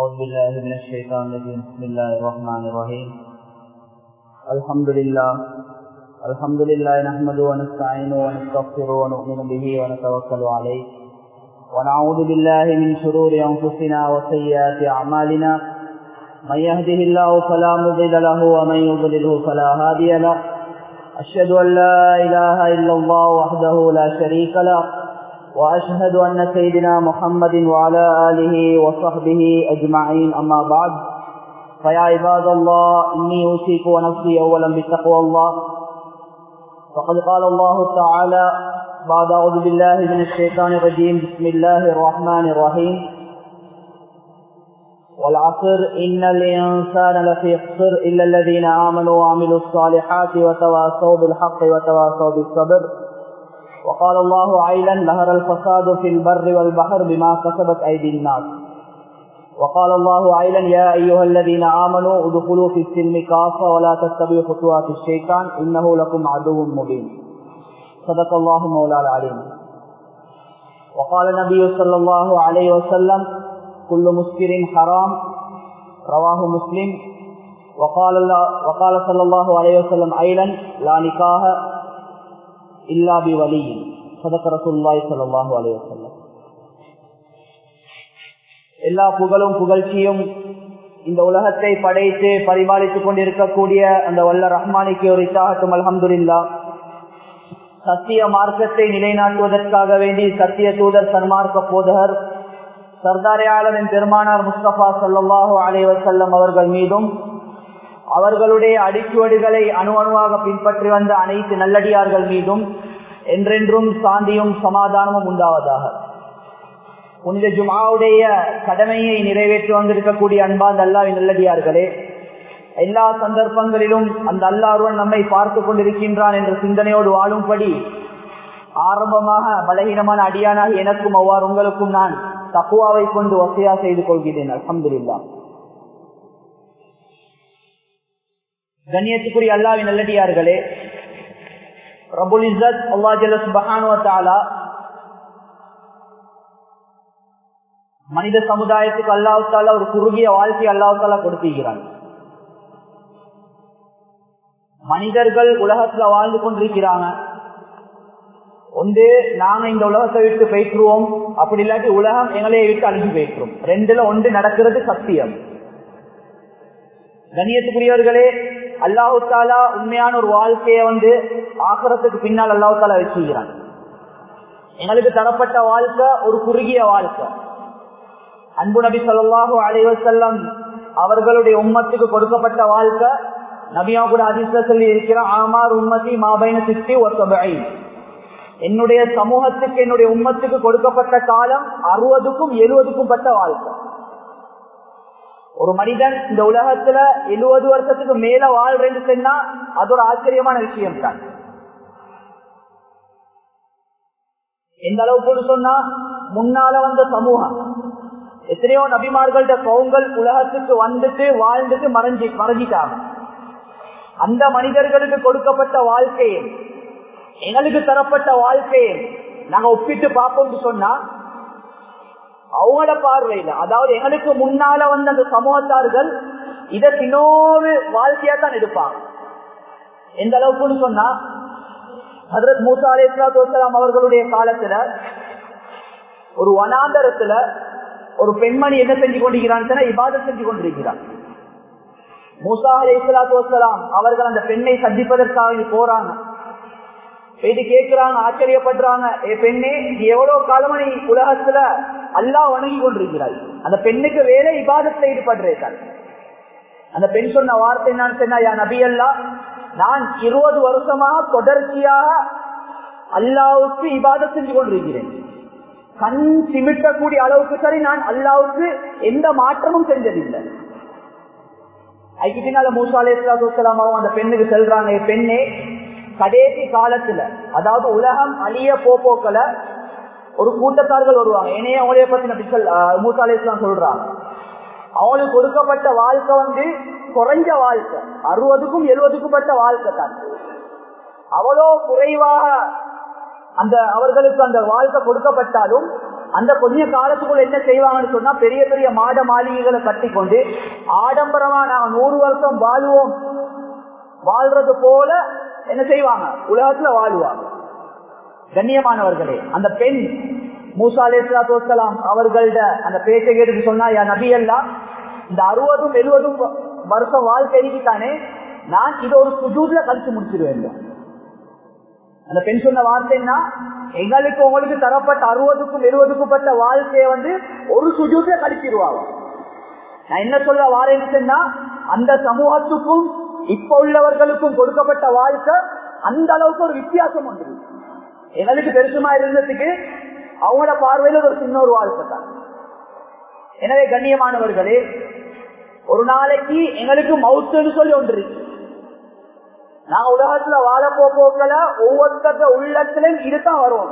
أعوذ بالله من الشيطان الرجيم بسم الله الرحمن الرحيم الحمد لله الحمد لله نحمده ونستعينه ونستغفره ونؤمن به ونتوكل عليه ونعوذ بالله من شرور أنفسنا وسيئات أعمالنا من يهده الله فلا مضل له ومن يضلله فلا هادي له أشهد أن لا إله إلا الله وحده لا شريك له وأشهد أن سيدنا محمد وعلى آله وصحبه أجمعين أما بعد فيا عباد الله إني أوصيك ونفسي أولا بتقوى الله فقد قال الله تعالى بعد أعوذ بالله من الشيطان الرجيم بسم الله الرحمن الرحيم والعصر إن الإنسان لفي خسر إلا الذين آمنوا وعملوا الصالحات وتواصوا بالحق وتواصوا بالصبر وقال الله عيلا ظهر الفساد في البر والبحر بما كسبت أيدي الناس وقال الله عيلا يا أيها الذين آمنوا ادخلوا في السلم كافة ولا تتبعوا خطوات الشيطان إنه لكم عدو مبين صدق الله مولى العليم وقال النبي صلى الله عليه وسلم كل مسكر حرام رواه مسلم وقال الله وقال صلى الله عليه وسلم أيضا لا نكاح إلا بولي صدق رسول الله صلى الله عليه وسلم எல்லா புகழும் புகழ்ச்சியும் இந்த உலகத்தை படைத்து பரிபாலித்துக் கொண்டிருக்கக்கூடிய அந்த வல்ல ரஹ்மானிக்கு ஒரு இத்தாகட்டும் அலமதுல்லா சத்திய மார்க்கத்தை நிலைநாட்டுவதற்காக வேண்டி சத்திய தூதர் சன்மார்க்க போதகர் சர்தாரே ஆலமின் பெருமானார் முஸ்தபா சல்லாஹூ அலைவசல்லம் அவர்கள் மீதும் அவர்களுடைய அடிச்சுவடுகளை அணு அணுவாக பின்பற்றி வந்த அனைத்து நல்லடியார்கள் மீதும் என்றென்றும் சாந்தியும் சமாதானமும் உண்டாவதாக புனித ஜுமாவுடைய கடமையை நிறைவேற்றி வந்திருக்கக்கூடிய அன்பாந்த அல்லாவின் நல்லடியார்களே எல்லா சந்தர்ப்பங்களிலும் அந்த அல்லாருவன் நம்மை பார்த்து கொண்டிருக்கின்றான் என்ற சிந்தனையோடு வாழும்படி ஆரம்பமாக பலகீனமான அடியானாக எனக்கும் அவ்வாறு உங்களுக்கும் நான் தக்குவாவை கொண்டு வசையா செய்து கொள்கிறேன் அலமதுல்லா கண்ணியத்துக்குரிய அல்லாவின் நல்லடியார்களே ரபுல் இசத் அல்லா ஜலஸ் பஹானுவத்தாலா மனித சமுதாயத்துக்கு அல்லாஹால ஒரு குறுகிய வாழ்க்கை அல்லாஹால கொடுத்திருக்கிறான் மனிதர்கள் உலகத்துல வாழ்ந்து கொண்டிருக்கிறாங்க ஒன்று நாங்க இந்த உலகத்தை விட்டு பேசுவோம் அப்படி இல்லாட்டி உலகம் எங்களையை விட்டு அழிஞ்சு பேசுறோம் ரெண்டுல ஒன்று நடக்கிறது சத்தியம் கண்ணியத்துக்குரியவர்களே அல்லாஹு தாலா உண்மையான ஒரு வாழ்க்கையை வந்து ஆக்கிறதுக்கு பின்னால் அல்லாஹு தாலா வச்சுக்கிறான் எங்களுக்கு தரப்பட்ட வாழ்க்கை ஒரு குறுகிய வாழ்க்கை அன்பு நபி சொல்லாஹு அலைவசல்லம் அவர்களுடைய உம்மத்துக்கு கொடுக்கப்பட்ட வாழ்க்கை நபியா கூட அதிர்ஷ்ட சொல்லி இருக்கிறான் ஆமார் உம்மதி மாபைன சித்தி ஒத்தபை என்னுடைய சமூகத்துக்கு என்னுடைய உம்மத்துக்கு கொடுக்கப்பட்ட காலம் அறுபதுக்கும் எழுபதுக்கும் பட்ட வாழ்க்கை ஒரு மனிதன் இந்த உலகத்துல எழுபது வருஷத்துக்கு மேல வாழ்றேன்னு சொன்னா அது ஒரு ஆச்சரியமான விஷயம் தான் எந்த அளவுக்கு சொன்னா முன்னால வந்த சமூகம் எத்தனையோ நபிமார்கள்ட கவுங்கள் உலகத்துக்கு வந்துட்டு வாழ்ந்துட்டு மறைஞ்சி மறைஞ்சிட்டாங்க அந்த மனிதர்களுக்கு கொடுக்கப்பட்ட வாழ்க்கையை எங்களுக்கு தரப்பட்ட வாழ்க்கையை நாங்க ஒப்பிட்டு பார்ப்போம்னு சொன்னா அவங்கள பார்வையில அதாவது எங்களுக்கு முன்னால வந்த அந்த சமூகத்தார்கள் இதற்கு இன்னொரு வாழ்க்கையா தான் எடுப்பாங்க எந்த அளவுக்குன்னு சொன்னா ஹதரத் மூசா அலி இஸ்லாத்துலாம் அவர்களுடைய காலத்துல ஒரு வனாந்தரத்துல ஒரு பெண்மணி என்ன செஞ்சு கொண்டிருக்கிறான் இபாதம் செஞ்சு கொண்டிருக்கிறான் மூசா அலி இஸ்லாத்துலாம் அவர்கள் அந்த பெண்ணை சந்திப்பதற்காக போறாங்க இது கேட்கிறாங்க ஆச்சரியப்படுறாங்க ஏ பெண்ணே எவ்வளவு காலமா நீ உலகத்துல அல்லா வணங்கி கொண்டிருக்கிறாய் அந்த பெண்ணுக்கு வேலை இபாதத்துல ஈடுபடுறேன் அந்த பெண் சொன்ன வார்த்தை என்னன்னு சொன்னா யா நபி அல்லா நான் இருபது வருஷமாக தொடர்ச்சியாக அல்லாவுக்கு இபாதம் செஞ்சு கொண்டிருக்கிறேன் கண் சிமிட்டக்கூடிய அளவுக்கு சரி நான் அல்லாவுக்கு எந்த மாற்றமும் செஞ்சதில்லை அதுக்கு பின்னால மூசா அலேஸ்லாத்துலாமாவும் அந்த பெண்ணுக்கு செல்றாங்க பெண்ணே கடைசி காலத்துல அதாவது உலகம் அழிய போக்கல ஒரு கூட்டத்தார்கள் வருவாங்க என்னையே அவங்களே பத்தி மூசா அலேஸ்லாம் சொல்றாங்க அவங்களுக்கு கொடுக்கப்பட்ட வாழ்க்கை வந்து குறைஞ்ச வாழ்க்கை அறுபதுக்கும் எழுபதுக்கும் பட்ட வாழ்க்கை தான் அவ்வளோ குறைவாக அந்த அவர்களுக்கு அந்த வாழ்க்கை கொடுக்கப்பட்டாலும் அந்த கொஞ்ச காலத்துக்குள்ள என்ன செய்வாங்கன்னு சொன்னா பெரிய பெரிய மாட மாளிகைகளை கட்டி கொண்டு ஆடம்பரமா நாங்க நூறு வருஷம் வாழ்வோம் வாழ்றது போல என்ன செய்வாங்க உலகத்துல வாழ்வாங்க கண்ணியமானவர்களே அந்த பெண் மூசா அலேஸ்லாத்துலாம் அவர்கள்ட அந்த பேச்சை கேட்டு சொன்னா யா நபி எல்லாம் இந்த அறுபதும் எழுபதும் வருஷம் வாழ்க்கைக்கு தானே நான் இதை ஒரு சுஜூட்ல கழிச்சு முடிச்சிருவேன் அந்த பெண் சொன்ன வார்த்தைன்னா எங்களுக்கு உங்களுக்கு தரப்பட்ட அறுபதுக்கும் எழுபதுக்கும் பட்ட வாழ்க்கையை வந்து ஒரு சுஜூட்ல கழிச்சிருவாங்க நான் என்ன சொல்ல வாரேன்னா அந்த சமூகத்துக்கும் இப்ப உள்ளவர்களுக்கும் கொடுக்கப்பட்ட வாழ்க்கை அந்த அளவுக்கு ஒரு வித்தியாசம் உண்டு எங்களுக்கு பெருசுமா இருந்ததுக்கு அவங்களோட பார்வையில ஒரு சின்ன ஒரு வாழ்க்கை தான் எனவே கண்ணியமானவர்களே ஒரு நாளைக்கு எங்களுக்கு மவுத்துன்னு சொல்லி ஒன்று இருக்கு நான் உலகத்துல வாழ போக்கல ஒவ்வொருத்தர உள்ளத்திலும் இதுதான் வரும்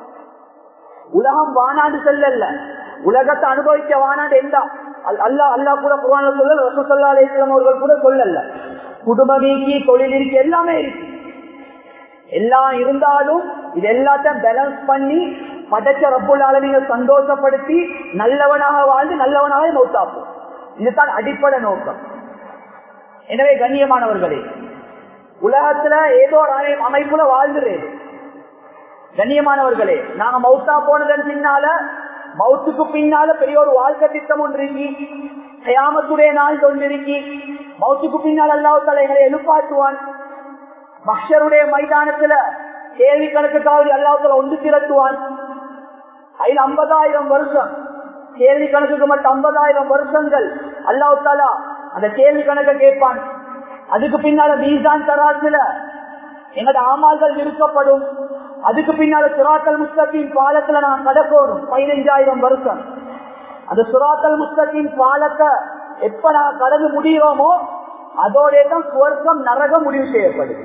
உலகம் வானாண்டு செல்லல உலகத்தை அனுபவிக்க வானாண்டு எந்த அல்லா அல்லா கூட குரான சொல்லல ரசூசல்லா அலிஸ்லாம் அவர்கள் கூட சொல்லல குடும்ப நீக்கி தொழில் இருக்கு எல்லாமே இருக்கு எல்லாம் இருந்தாலும் இது எல்லாத்தையும் பேலன்ஸ் பண்ணி படைச்ச ரப்புல் ஆலமிங்க சந்தோஷப்படுத்தி நல்லவனாக வாழ்ந்து நல்லவனாக மௌத்தாப்போம் இதுதான் அடிப்படை நோக்கம் எனவே கண்ணியமானவர்களே உலகத்துல ஏதோ ஒரு அமைப்புல வாழ்ந்துறேன் கண்ணியமானவர்களே நாங்க மௌத்தா போனதன் பின்னால மௌத்துக்கு பின்னால பெரிய ஒரு வாழ்க்கை திட்டம் ஒன்று இருக்கி கயாமத்துடைய நாள் ஒன்று இருக்கி மௌத்துக்கு பின்னால் அல்லாஹால எங்களை எழுப்பாட்டுவான் மக்ஷருடைய மைதானத்துல கேள்வி கணக்குக்காக அல்லாஹால ஒன்று திரட்டுவான் அதில் ஐம்பதாயிரம் வருஷம் கேள்வி கணக்குக்கு மட்டும் ஐம்பதாயிரம் வருஷங்கள் அல்லாஹு தாலா அந்த கேள்வி கணக்கை கேட்பான் அதுக்கு பின்னால மீசான் தராசுல எங்களோட ஆமால்கள் நிறுத்தப்படும் அதுக்கு பின்னால சுறாத்தல் முஸ்தத்தின் பாலத்துல நான் கடக்கணும் பதினைஞ்சாயிரம் வருஷம் அந்த சுறாத்தல் முஸ்தத்தின் பாலத்தை எப்ப நான் கடந்து முடியோமோ அதோட தான் சுவர்க்கம் நரகம் முடிவு செய்யப்படுது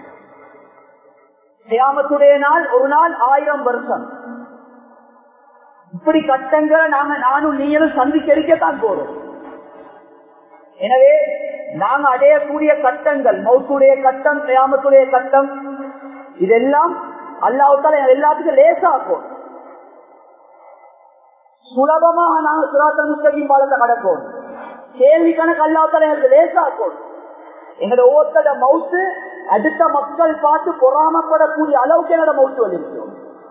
கியாமத்துடைய நாள் ஒரு நாள் ஆயிரம் வருஷம் இப்படி கட்டங்களை நாங்க நானும் நீங்களும் சந்திக்கரிக்கத்தான் போறோம் எனவே நாங்க அடையக்கூடிய கட்டங்கள் மௌத்துடைய கட்டம் கியாமத்துடைய கட்டம் இதெல்லாம் அல்லாவுத்தால எல்லாத்துக்கும் லேசாக்கும் சுலபமாக நாங்க சுராத்தல் முஸ்தகின் பாலத்தை கடப்போம் கேள்வி கணக்கு அல்லாவுத்தால எனக்கு லேசாக்கும் எங்களோட ஒவ்வொருத்தட மவுத்து அடுத்த மக்கள் பார்த்து பொறாமப்படக்கூடிய அளவுக்கு என்னோட மவுத்து வலிருக்கிறோம்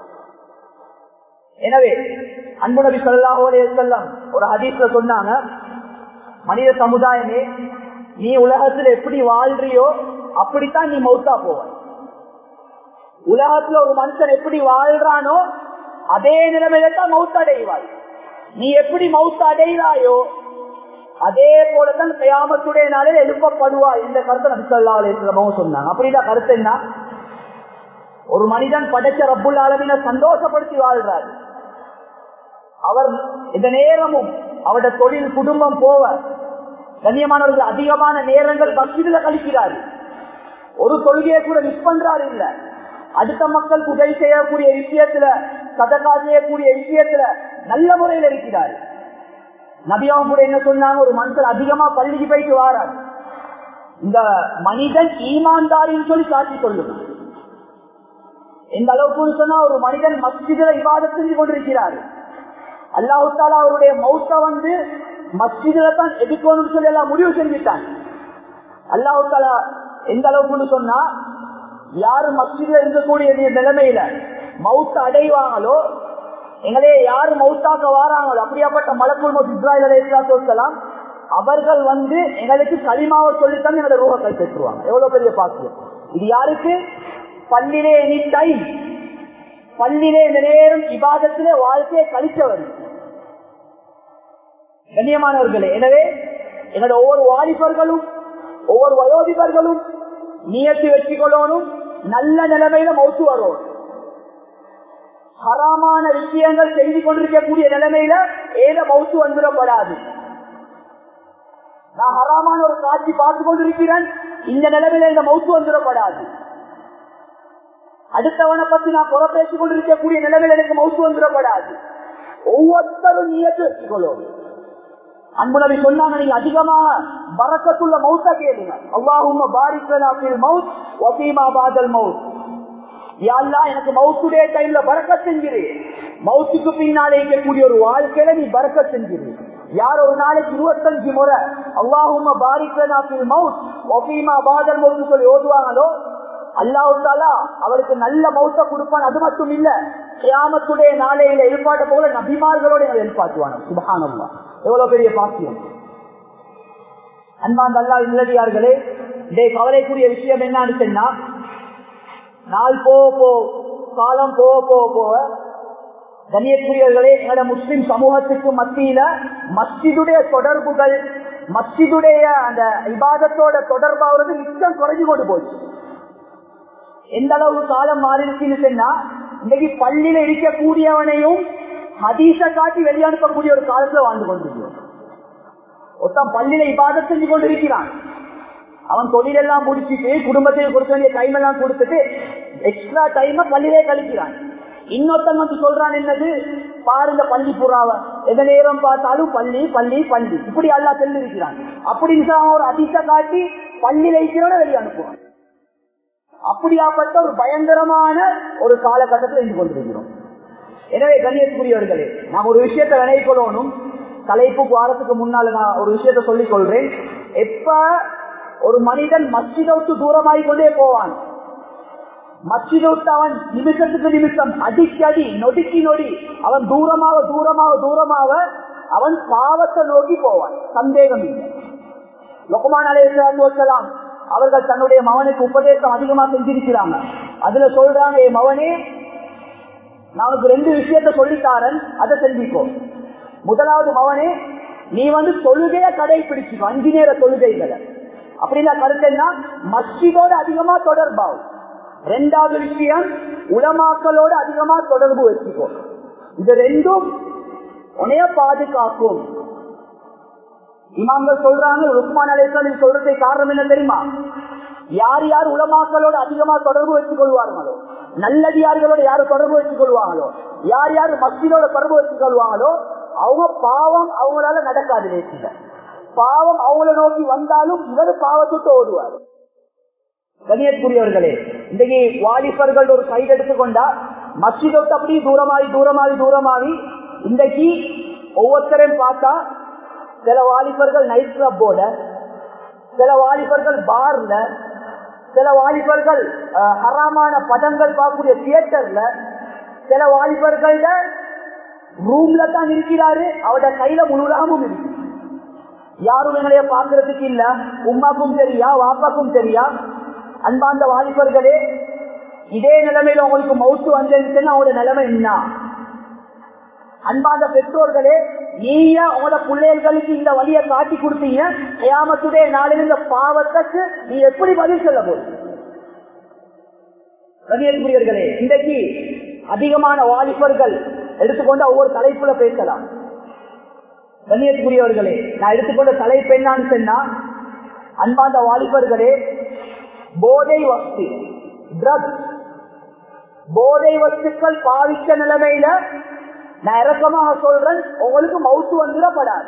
எனவே அன்பு நபி சொல்லாஹோலே செல்லம் ஒரு ஹதீஸ்ல சொன்னாங்க மனித சமுதாயமே நீ உலகத்துல எப்படி வாழ்றியோ அப்படித்தான் நீ மௌத்தா போவ உலகத்துல ஒரு மனுஷன் எப்படி வாழ்றானோ அதே நிலைமையில தான் மௌத்த அடைவாய் நீ எப்படி மௌத்த அடைகிறாயோ அதே போலதான் கயாமத்துடைய நாளில் எழுப்பப்படுவாய் இந்த கருத்தை நபிசல்லா அலிஸ்லமும் சொன்னாங்க அப்படிதான் கருத்து என்ன ஒரு மனிதன் படைச்ச ரப்புல் அளவின சந்தோஷப்படுத்தி வாழ்றாரு அவர் இந்த நேரமும் அவருடைய தொழில் குடும்பம் போவ கண்ணியமானவர்கள் அதிகமான நேரங்கள் பக்தியில கழிக்கிறாரு ஒரு தொழுகையை கூட மிஸ் பண்றாரு இல்ல அடுத்த மக்களுக்கு உதவி செய்யக்கூடிய விஷயத்துல சதகா செய்யக்கூடிய விஷயத்துல நல்ல முறையில் இருக்கிறாரு நபியாவும் கூட என்ன சொன்னாங்க ஒரு மனுஷன் அதிகமா பள்ளிக்கு போயிட்டு வாராரு இந்த மனிதன் ஈமான்தாரின்னு சொல்லி காட்டி கொள்ளும் எந்த அளவுக்கு சொன்னா ஒரு மனிதன் மஸ்ஜிதில இவாத செஞ்சு கொண்டிருக்கிறாரு அல்லாஹு தாலா அவருடைய மௌத்த வந்து மஸ்ஜிதில தான் எடுக்கணும்னு சொல்லி எல்லாம் முடிவு செஞ்சுட்டான் அல்லாஹு தாலா எந்த அளவுக்கு சொன்னா யாரு மஸ்ஜிதில் இருக்கக்கூடிய நிலைமையில மவுத்த அடைவாங்களோ எங்களே யாரு மவுத்தாக்க வாராங்களோ அப்படியாப்பட்ட மலக்குள் மௌத் இஸ்ராயல் அலையாத்தலாம் அவர்கள் வந்து எங்களுக்கு களிமாவை சொல்லித்தான் எங்களோட ரூபத்தை பெற்றுவாங்க எவ்வளவு பெரிய பாக்கியம் இது யாருக்கு பள்ளிலே எனி டைம் பள்ளிலே இந்த நேரம் இபாதத்திலே வாழ்க்கையை கழித்தவர் கண்ணியமானவர்களே எனவே எங்களோட ஒவ்வொரு வாலிபர்களும் ஒவ்வொரு வயோதிபர்களும் நியத்தி வெற்றி கொள்ளணும் நல்ல நிலைமையில மௌத்து வரும் ஹராமான விஷயங்கள் செய்து கொண்டிருக்கக்கூடிய நிலைமையில ஏத மௌத்து வந்துடப்படாது நான் ஹராமான ஒரு காட்சி பார்த்து கொண்டிருக்கிறேன் இந்த நிலைமையில இந்த மௌத்து வந்துடப்படாது அடுத்தவனை பத்தி நான் குறை பேசிக் கொண்டிருக்கக்கூடிய நிலைமையில எனக்கு மௌத்து வந்துடப்படாது ஒவ்வொருத்தரும் நியத்து வச்சுக்கொள்ளும் அன்பு நபி சொன்னாங்க நீங்க அதிகமாக பறக்கத்துள்ள மௌத்த கேளுங்க அல்லாஹும் பாரிக்கலாஃபில் மவுத் ஒசீமா பாதல் மவுத் யாழ்லா எனக்கு மவுத்துடைய டைம்ல பறக்க செஞ்சிரு மவுத்துக்கு பின்னாலே இருக்கக்கூடிய ஒரு வாழ்க்கையில நீ பறக்க செஞ்சிரு யார் ஒரு நாளைக்கு இருபத்தஞ்சு முறை அல்லாஹுமா பாரிக்கல் மவுத் ஒபீமா பாதல் மவுத்து சொல்லி ஓதுவாங்களோ அல்லாஹாலா அவருக்கு நல்ல மௌத்த கொடுப்பான் அது மட்டும் இல்ல கியாமத்துடைய நாளையில எழுப்பாட்ட போல நபிமார்களோட எழுப்பாட்டுவான சுபகானம்மா எவ்வளவு பெரிய பாக்கியம் அன்பாந்த அல்லா இல்லடியார்களே இதே கவலைக்குரிய விஷயம் என்னன்னு சொன்னா நாள் போக போ காலம் போக போக போக கண்ணியக்குரியவர்களே எங்களோட முஸ்லிம் சமூகத்துக்கு மத்தியில மஸ்ஜிதுடைய தொடர்புகள் மஸ்ஜிதுடைய அந்த இபாதத்தோட தொடர்பாவது மிச்சம் குறைஞ்சு கொண்டு போச்சு எந்த அளவு காலம் மாறிடுச்சுன்னு சொன்னா இன்னைக்கு பள்ளியில இருக்கக்கூடியவனையும் ஹதீச காட்டி வெளியனுப்பக்கூடிய ஒரு காலத்துல வாழ்ந்து கொண்டிருக்கிறோம் ஒருத்தன் பள்ளியில இபாதம் செஞ்சு கொண்டிருக்கிறான் அவன் தொழிலெல்லாம் முடிச்சுட்டு குடும்பத்தையும் கொடுக்க வேண்டிய டைம் எல்லாம் கொடுத்துட்டு எக்ஸ்ட்ரா டைம பள்ளியிலே கழிக்கிறான் இன்னொருத்தன் வந்து சொல்றான் என்னது பாருங்க பள்ளி புறாவ எந்த நேரம் பார்த்தாலும் பள்ளி பள்ளி பள்ளி இப்படி எல்லாம் செல்லிருக்கிறான் அப்படின்னு அவன் ஒரு அதிச காட்டி பள்ளியில இருக்கிறவன வெளியே அனுப்புவான் அப்படியாப்பட்ட ஒரு பயங்கரமான ஒரு காலகட்டத்தில் இருந்து கொண்டிருக்கிறோம் எனவே கண்ணியத்துக்குரியவர்களே நாம் ஒரு விஷயத்தை நினைக்கொள்ளணும் தலைப்பு வாரத்துக்கு முன்னால நான் ஒரு விஷயத்த சொல்லிக் கொள்றேன் எப்ப ஒரு மனிதன் மஸ்ஜிதை விட்டு தூரமாகி கொண்டே போவான் மஸ்ஜிதை விட்டு அவன் நிமிஷத்துக்கு நிமிஷம் அடிக்கடி நொடிக்கு நொடி அவன் தூரமாக தூரமாக தூரமாக அவன் பாவத்தை நோக்கி போவான் சந்தேகம் இல்லை லொக்குமான் அலையாம் அவர்கள் தன்னுடைய மகனுக்கு உபதேசம் அதிகமா செஞ்சிருக்கிறாங்க அதுல சொல்றாங்க என் மவனே நான் ரெண்டு விஷயத்த சொல்லித்தாரன் அதை செஞ்சிக்கோ முதலாவது மவனே நீ வந்து தொழுகைய கடைபிடிச்சிக்கோ அஞ்சு நேர தொழுகைகளை அப்படின்னா கருத்து என்ன மஸ்ஜிதோட அதிகமா தொடர்பாகும் ரெண்டாவது விஷயம் உலமாக்களோட அதிகமா தொடர்பு வச்சுக்கோ இது ரெண்டும் உனைய பாதுகாக்கும் இமாம்கள் சொல்றாங்க ருக்மான் அலேஸ்வரன் சொல்றதை காரணம் என்ன தெரியுமா யார் யார் உலமாக்களோட அதிகமா தொடர்பு வச்சுக் கொள்வார்களோ நல்லடியார்களோட யாரு தொடர்பு வச்சுக் கொள்வாங்களோ யார் யார் மஸ்ஜிதோட தொடர்பு வச்சுக் கொள்வாங்களோ அவங்க பாவம் அவங்களால நடக்காது நேசில பாவம் அவங்கள நோக்கி வந்தாலும் இவர் பாவத்துட்டு ஓடுவார் கணியத்துக்குரியவர்களே இன்றைக்கு வாலிபர்கள் ஒரு சைடு எடுத்துக்கொண்டா மஸ்ஜிதோட்டு அப்படி தூரமாகி தூரமாகி தூரமாகி இன்றைக்கு ஒவ்வொருத்தரையும் பார்த்தா சில வாலிபர்கள் நைட் கிளப்போட சில வாலிபர்கள் பார்ல சில வாலிபர்கள் ஹராமான படங்கள் பார்க்கக்கூடிய தியேட்டர்ல சில வாலிபர்கள ரூம்ல தான் இருக்கிறாரு அவட கையில முழுலாமும் இருக்கு யாரும் எங்களைய பாக்குறதுக்கு இல்ல உமாக்கும் தெரியா வாப்பாக்கும் தெரியா அன்பாந்த வாலிபர்களே இதே நிலைமையில உங்களுக்கு மவுத்து வந்ததுன்னா அவங்களோட நிலைமை என்ன அன்பாந்த பெற்றோர்களே நீங்க உங்களோட பிள்ளைகளுக்கு இந்த வழியை காட்டி கொடுத்தீங்க கியாமத்துடைய நாளில் இந்த பாவத்துக்கு நீ எப்படி பதில் சொல்ல போறீங்க கண்ணியத்துக்குரியவர்களே இன்றைக்கு அதிகமான வாலிபர்கள் எடுத்துக்கொண்டு ஒவ்வொரு தலைப்புல பேசலாம் கண்ணியத்துக்குரியவர்களே நான் எடுத்துக்கொண்ட தலைப்பு என்னான்னு சொன்னா அன்பாந்த வாலிபர்களே போதை வஸ்து ட்ரக்ஸ் போதை வஸ்துக்கள் பாவிக்க நிலைமையில நான் இறக்கமாக சொல்றேன் உங்களுக்கு மவுத்து வந்துடப்படாது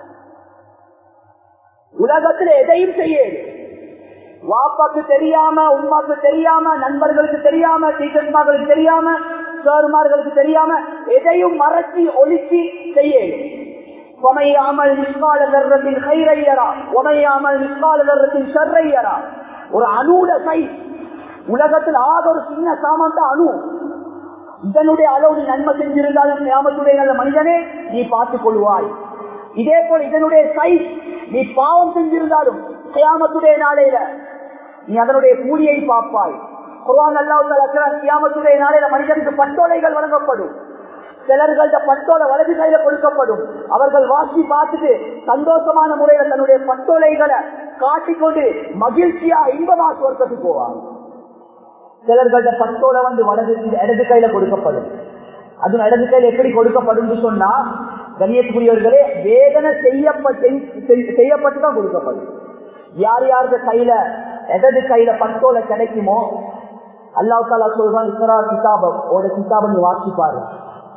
உலகத்தில் எதையும் செய்யாது வாப்பாக்கு தெரியாம உமாக்கு தெரியாம நண்பர்களுக்கு தெரியாம டீச்சர்மார்களுக்கு தெரியாம சார்மார்களுக்கு தெரியாம எதையும் மறைச்சி ஒழிச்சு செய்யணும் உமையாமல் நிற்கால தர்றத்தின் கைரையரா உமையாமல் நிற்கால தர்றத்தின் சர்ரையரா ஒரு அணுட கை உலகத்தில் ஆக ஒரு சின்ன சாமான் தான் அணு இதனுடைய அளவு நீ நன்மை செஞ்சிருந்தாலும் கிராமத்துடைய நல்ல மனிதனே நீ பார்த்துக் கொள்வாய் இதே போல் இதனுடைய சைஸ் நீ பாவம் செஞ்சிருந்தாலும் கியாமத்துடைய நாளையில நீ அதனுடைய கூலியை பார்ப்பாய் குர்ஆன் அல்லாஹ் கியாமத்துடைய நாளையில மனிதனுக்கு பட்டோலைகள் வழங்கப்படும் சிலர்கள்ட்ட பட்டோலை வலது கையில கொடுக்கப்படும் அவர்கள் வாசி பார்த்துட்டு சந்தோஷமான முறையில தன்னுடைய பட்டோலைகளை காட்டிக்கொண்டு மகிழ்ச்சியா இன்பமா சொர்க்கத்துக்கு போவாங்க சிலர்கள்ட்ட பட்டோலை வந்து வலது இடது கையில கொடுக்கப்படும் அது இடது கையில எப்படி கொடுக்கப்படும் சொன்னா கண்ணியத்துக்குரியவர்களே வேதனை செய்யப்பட்டு செய்யப்பட்டு தான் கொடுக்கப்படும் யார் யாருக்கு கையில இடது கையில பட்டோலை கிடைக்குமோ அல்லாஹ் தாலா சொல்றான் இத்தரா கிதாபம் ஓட கிதாபம் நீ வாசிப்பாரு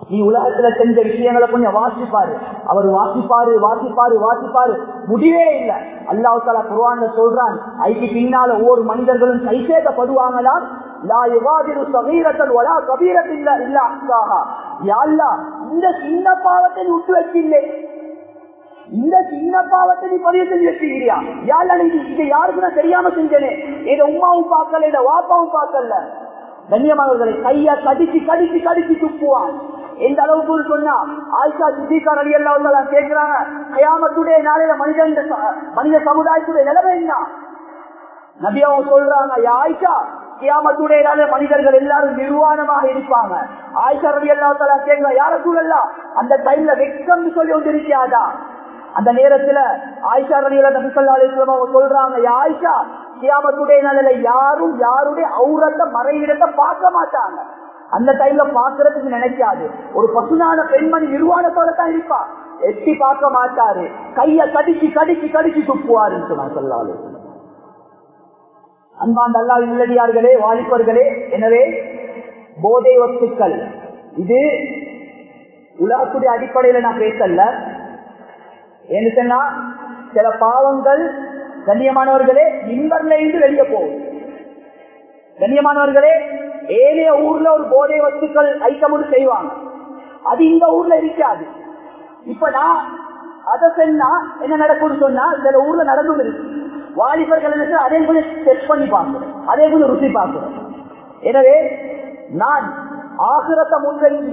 நீ உலகத்துல செஞ்ச விஷயங்களை கொஞ்சம் வாசிப்பாரு அவர் வாசிப்பாரு வாசிப்பாரு வாசிப்பாரு முடிவே இல்லை அல்லாஹ் தாலா குர்ஆன்ல சொல்றான் ஐக்கு பின்னால ஒவ்வொரு மனிதர்களும் கைசேதப்படுவாங்களாம் லா யுகாதிரு சகீரத்தன் வலா கபீரத் இல்ல இல்ல அக்காஹா யா அல்லாஹ் இந்த சின்ன பாவத்தை நீ விட்டு வச்சில்லை இந்த சின்ன பாவத்தை நீ பதிவு செஞ்சு வச்சுக்கிறியா யாழ்லா நீ இதை யாருக்கு நான் தெரியாம செஞ்சேனே இதை உமாவும் பார்க்கல இதை வாப்பாவும் பார்க்கல கண்ணியமானவர்களை கைய கடிச்சு கடிச்சு கடிச்சு துப்புவான் எந்த அளவுக்கு சொன்னா ஆயிஷா சித்திகார் அலி எல்லாம் கேட்கிறாங்க கயாமத்துடைய நாளையில மனிதன் மனித சமுதாயத்துடைய நிலைமை என்ன நபியாவும் சொல்றாங்க "யா ஆயிஷா கியாமத்துடைய நாளே மனிதர்கள் எல்லாரும் நிர்வாணமாக இருப்பாங்க ஆயிஷா ரவி அல்லா கேட்கலாம் யார சூழல்லா அந்த டைம்ல வெக்கம் சொல்லி கொண்டிருக்காதா அந்த நேரத்துல ஆயிஷா ரவியில நபி சொல்லா அலிஸ்லாம் அவங்க சொல்றாங்க "யா ஆயிஷா கியாமத்துடைய நாளில யாரும் யாருடைய அவுரத்தை மறைவிடத்தை பார்க்க மாட்டாங்க அந்த டைம்ல பாக்குறதுக்கு நினைக்காது ஒரு பசுனான பெண்மணி நிர்வாணத்தோட தான் இருப்பா எட்டி பார்க்க மாட்டாரு கைய கடிச்சு கடிச்சு கடிச்சு துப்புவாருன்னு சொன்னாங்க சொல்லா அலிஸ்லாம் அன்பாந்த அல்லா உள்ளடியார்களே வாலிபர்களே எனவே போதை வஸ்துக்கள் இது உலகத்துடைய அடிப்படையில நான் பேசல ஏன்னு சொன்னா சில பாவங்கள் கண்ணியமானவர்களே இன்பர்ல இருந்து வெளியே போகும் கண்ணியமானவர்களே ஏனைய ஊர்ல ஒரு போதை வஸ்துக்கள் ஐட்டமும் செய்வாங்க அது இந்த ஊர்ல இருக்காது இப்ப நான் அதை சொன்னா என்ன நடக்கும்னு சொன்னா சில ஊர்ல நடந்தும் இருக்கு வாலிபர்கள் என்ன செய்ய, அதே கொஞ்சம் செக் பண்ணி பார்க்கிறேன் அதே கொஞ்சம் ருசி பார்க்கிறேன் எனவே நான் ஆகிரத்தை முன்வைத்து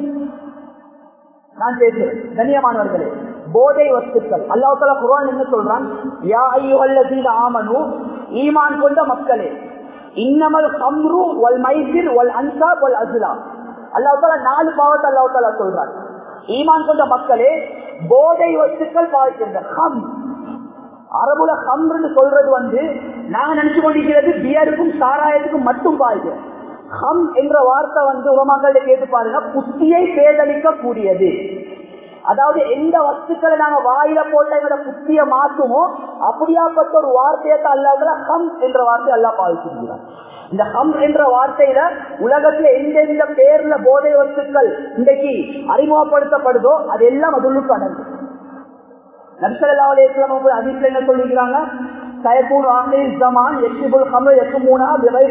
நான் பேசுறேன் கண்ணியமானவர்களே போதை வஸ்துக்கள் அல்லாஹால குரான் என்ன சொல்றான் யா ஐயுஹல்லதீன ஆமனு ஈமான் கொண்ட மக்களே இன்னமல் ஹம்ரு வல் மைசிர் வல் அன்சாப் வல் அஸ்லா அல்லாஹால நாலு பாவத்தை அல்லாஹால சொல்றான் ஈமான் கொண்ட மக்களே போதை வஸ்துக்கள் பாவிக்கின்ற ஹம் அரபுல ஹம்னு சொல்றது வந்து நாங்க நினைச்சு கொண்டிருக்கிறது பியருக்கும் சாராயத்துக்கும் மட்டும் பாய்க்கிறோம் ஹம் என்ற வார்த்தை வந்து உலமாக்கள் கேட்டு பாருங்க புத்தியை பேதளிக்க கூடியது அதாவது எந்த வஸ்துக்களை நாங்க வாயில போட்ட எங்களோட புத்திய மாற்றுமோ அப்படியாப்பட்ட ஒரு வார்த்தையை அல்லாத ஹம் என்ற வார்த்தை அல்லா பாதிச்சிருக்கிறார் இந்த ஹம் என்ற வார்த்தையில உலகத்துல எந்தெந்த பேர்ல போதை வஸ்துக்கள் இன்றைக்கு அறிமுகப்படுத்தப்படுதோ அது எல்லாம் அதுள்ளுக்கு அடங்கும் நபிசல்லா அலையம் அதிர்ல என்ன சொல்லிக்கிறாங்க சயப்பூர் ஆங்கில் ஜமான் எட்டுபுல் ஹம்ர எட்டு மூணா விரை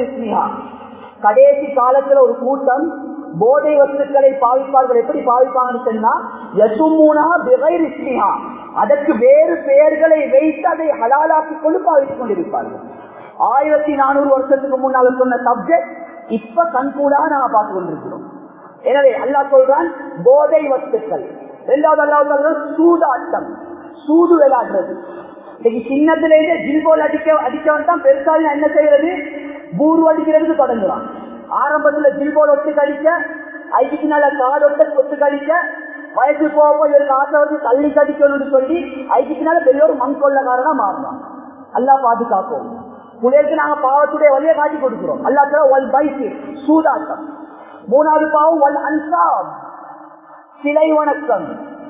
கடைசி காலத்துல ஒரு கூட்டம் போதை வஸ்துக்களை பாவிப்பார்கள் எப்படி பாவிப்பாங்கன்னு சொன்னா யசுமூனா விரைரிஸ்மிஹா அதற்கு வேறு பெயர்களை வைத்து அதை ஹலாலாக்கிக் கொண்டு பாவித்துக் கொண்டிருப்பார்கள் ஆயிரத்தி நானூறு வருஷத்துக்கு முன்னால சொன்ன சப்ஜெக்ட் இப்ப கண்கூடா நாங்க பார்த்து கொண்டிருக்கிறோம் எனவே அல்லாஹ் சொல்றான் போதை வஸ்துக்கள் இரண்டாவது அல்லாஹ் சொல்றான் சூதாட்டம் சூது விளையாடுறது இன்னைக்கு சின்னத்திலேயே ஜில்போல் அடிக்க அடிக்கவன் தான் பெருசாக என்ன செய்யறது பூர்வ அடிக்கிறதுக்கு தொடங்குறான் ஆரம்பத்துல ஜில்போல் ஒட்டு கழிக்க ஐக்கு நல்ல காடொட்ட ஒட்டு கழிக்க வயசு போக போய் ஒரு காசை வந்து தள்ளி கடிக்கணும்னு சொல்லி ஐக்கு நல்ல பெரிய ஒரு மண் கொள்ளக்காரனா மாறுறான் அல்லா பாதுகாப்போம் புள்ளைக்கு நாங்க பாவத்துடைய வழியை காட்டி கொடுக்கிறோம் அல்லா ஒல் பைக்கு சூதாட்டம் மூணாவது பாவம் ஒல் அன்சாம் சிலை வணக்கம்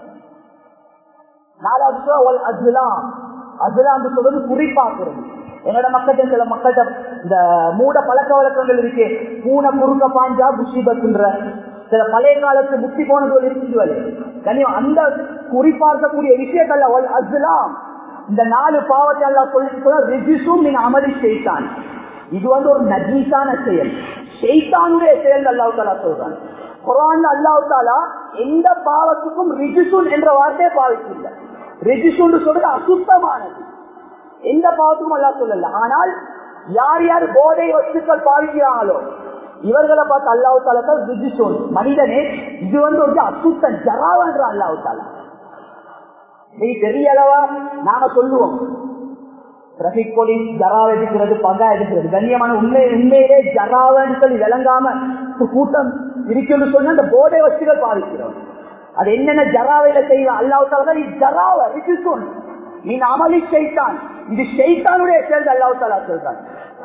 நாலாவது ஒல் அஸ்லாம் அஸ்லாம் சொல்றது குறிப்பாக்குறது என்னோட மக்கள்கிட்ட சில மக்கள்கிட்ட இந்த மூட பழக்க வழக்கங்கள் இருக்கு பூனை குறுக்க பாஞ்சா புஷிபத்துன்ற சில பழைய காலத்து முக்தி போனது இருக்குது கனியம் அந்த குறிப்பார்க்கக்கூடிய விஷயங்கள்ல ஒல் அஸ்லாம் இந்த நாலு பாவத்தை எல்லாம் சொல்லி ரிஜிசும் நீங்க அமளி செய்தான் இது வந்து ஒரு நஜீசான செயல் செய்தானுடைய செயல் அல்லாஹ் தாலா சொல்றான் குரான் அல்லாஹ் தாலா எந்த பாவத்துக்கும் ரிஜிசுன் என்ற வார்த்தையை பாவிச்சில்லை ரிஜிசுன்னு சொல்றது அசுத்தமானது எந்த பாவத்துக்கும் அல்லா சொல்லல ஆனால் யார் யார் போதை வஸ்துக்கள் பாவிக்கிறாங்களோ இவர்களை பார்த்து அல்லாஹு தாலா ரிஜிசுன் மனிதனே இது வந்து ஒரு அசுத்தம் ஜராவன்ற அல்லாஹு தாலா நீ பெரிய அளவா நாங்க சொல்லுவோம் டிராபிக் போலீஸ் ஜராவ எடுக்கிறது பகா எடுக்கிறது கண்ணியமான உண்மை உண்மையிலே ஜராவன்னு சொல்லி விளங்காம கூட்டம் இருக்குன்னு சொன்ன அந்த போதை வச்சுகள் பாதிக்கிறோம் அது என்னென்ன ஜராவையில செய்வான் அல்லாவுத்தால இது ஜராவ ரிசுன் நீ அமளி செய்தான் இது செய்தானுடைய செயல் அல்லாவுத்தாலா சொல்றான்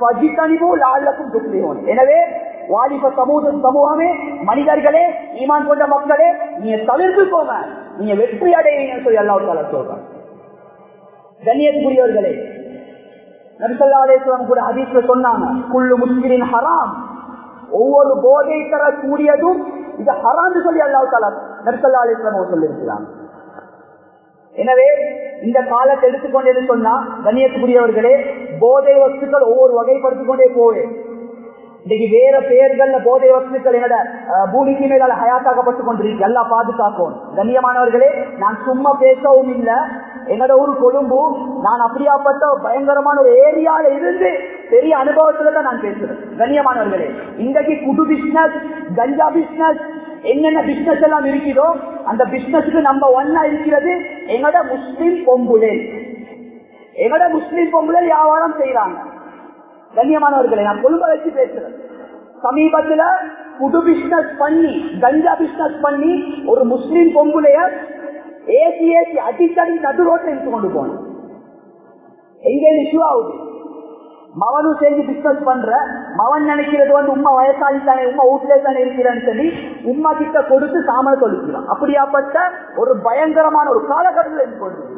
எனவே வாலிப சமூக சமூகமே மனிதர்களே ஈமான் கொண்ட மக்களே நீங்க தவிர்த்து போங்க நீங்க வெற்றி அடைவீங்கன்னு சொல்லி அல்லாவுத்தாலா சொல்றான் கண்ணியத்துக்குரியவர்களே நபிசல்லாசலம் கூட ஹதீஸ்ல சொன்னாங்க குள்ளு முஸ்லிமின் ஹராம் ஒவ்வொரு போதை தரக்கூடியதும் இது ஹரான்னு சொல்லி அல்லாஹ் தாலா நர்சல்லா அலிஸ்லாம் சொல்லியிருக்கிறாங்க எனவே இந்த காலத்தை எடுத்துக்கொண்டு சொன்னா கண்ணியத்துக்குரியவர்களே போதை வஸ்துக்கள் ஒவ்வொரு வகைப்படுத்திக் கொண்டே போவே இன்னைக்கு வேற பெயர்கள்ல போதை வஸ்துக்கள் என்னோட பூமிக்கு மேல ஹயாத்தாக்கப்பட்டுக் கொண்டிருக்கு எல்லாம் பாதுகாக்கும் கண்ணியமானவர்களே நான் சும்மா பேசவும் இல்லை என்னோட ஊர் கொழும்பு நான் அப்படியாப்பட்ட பயங்கரமான ஒரு ஏரியால இருந்து பெரிய அனுபவத்துல தான் நான் பேசுறேன் கண்ணியமானவர்களே இன்றைக்கு குடு பிசினஸ் கஞ்சா பிசினஸ் என்னென்ன பிசினஸ் எல்லாம் இருக்குதோ அந்த பிசினஸ்க்கு நம்ம ஒன்னா இருக்கிறது எங்கட முஸ்லிம் பொம்புலே எங்கட முஸ்லிம் பொம்புலே வியாபாரம் செய்யறாங்க கண்ணியமானவர்களை நான் கொழும்ப வச்சு பேசுறேன் சமீபத்துல புது பிசினஸ் பண்ணி கஞ்சா பிசினஸ் பண்ணி ஒரு முஸ்லிம் பொம்புலைய ஏசி ஏசி அடிக்கடி நடு ரோட்ல இழுத்து கொண்டு போனோம் எங்க இஷ்யூ ஆகுது மவனும் சேர்ந்து பிசினஸ் பண்ற மவன் நினைக்கிறது வந்து உமா வயசாளி தானே உமா வீட்டுல தானே இருக்கிறேன்னு சொல்லி உமா கிட்ட கொடுத்து சாமனை சொல்லிக்கிறான் அப்படியாப்பட்ட ஒரு பயங்கரமான ஒரு காலகட்டத்தில் இருந்து கொண்டிருக்கிறோம்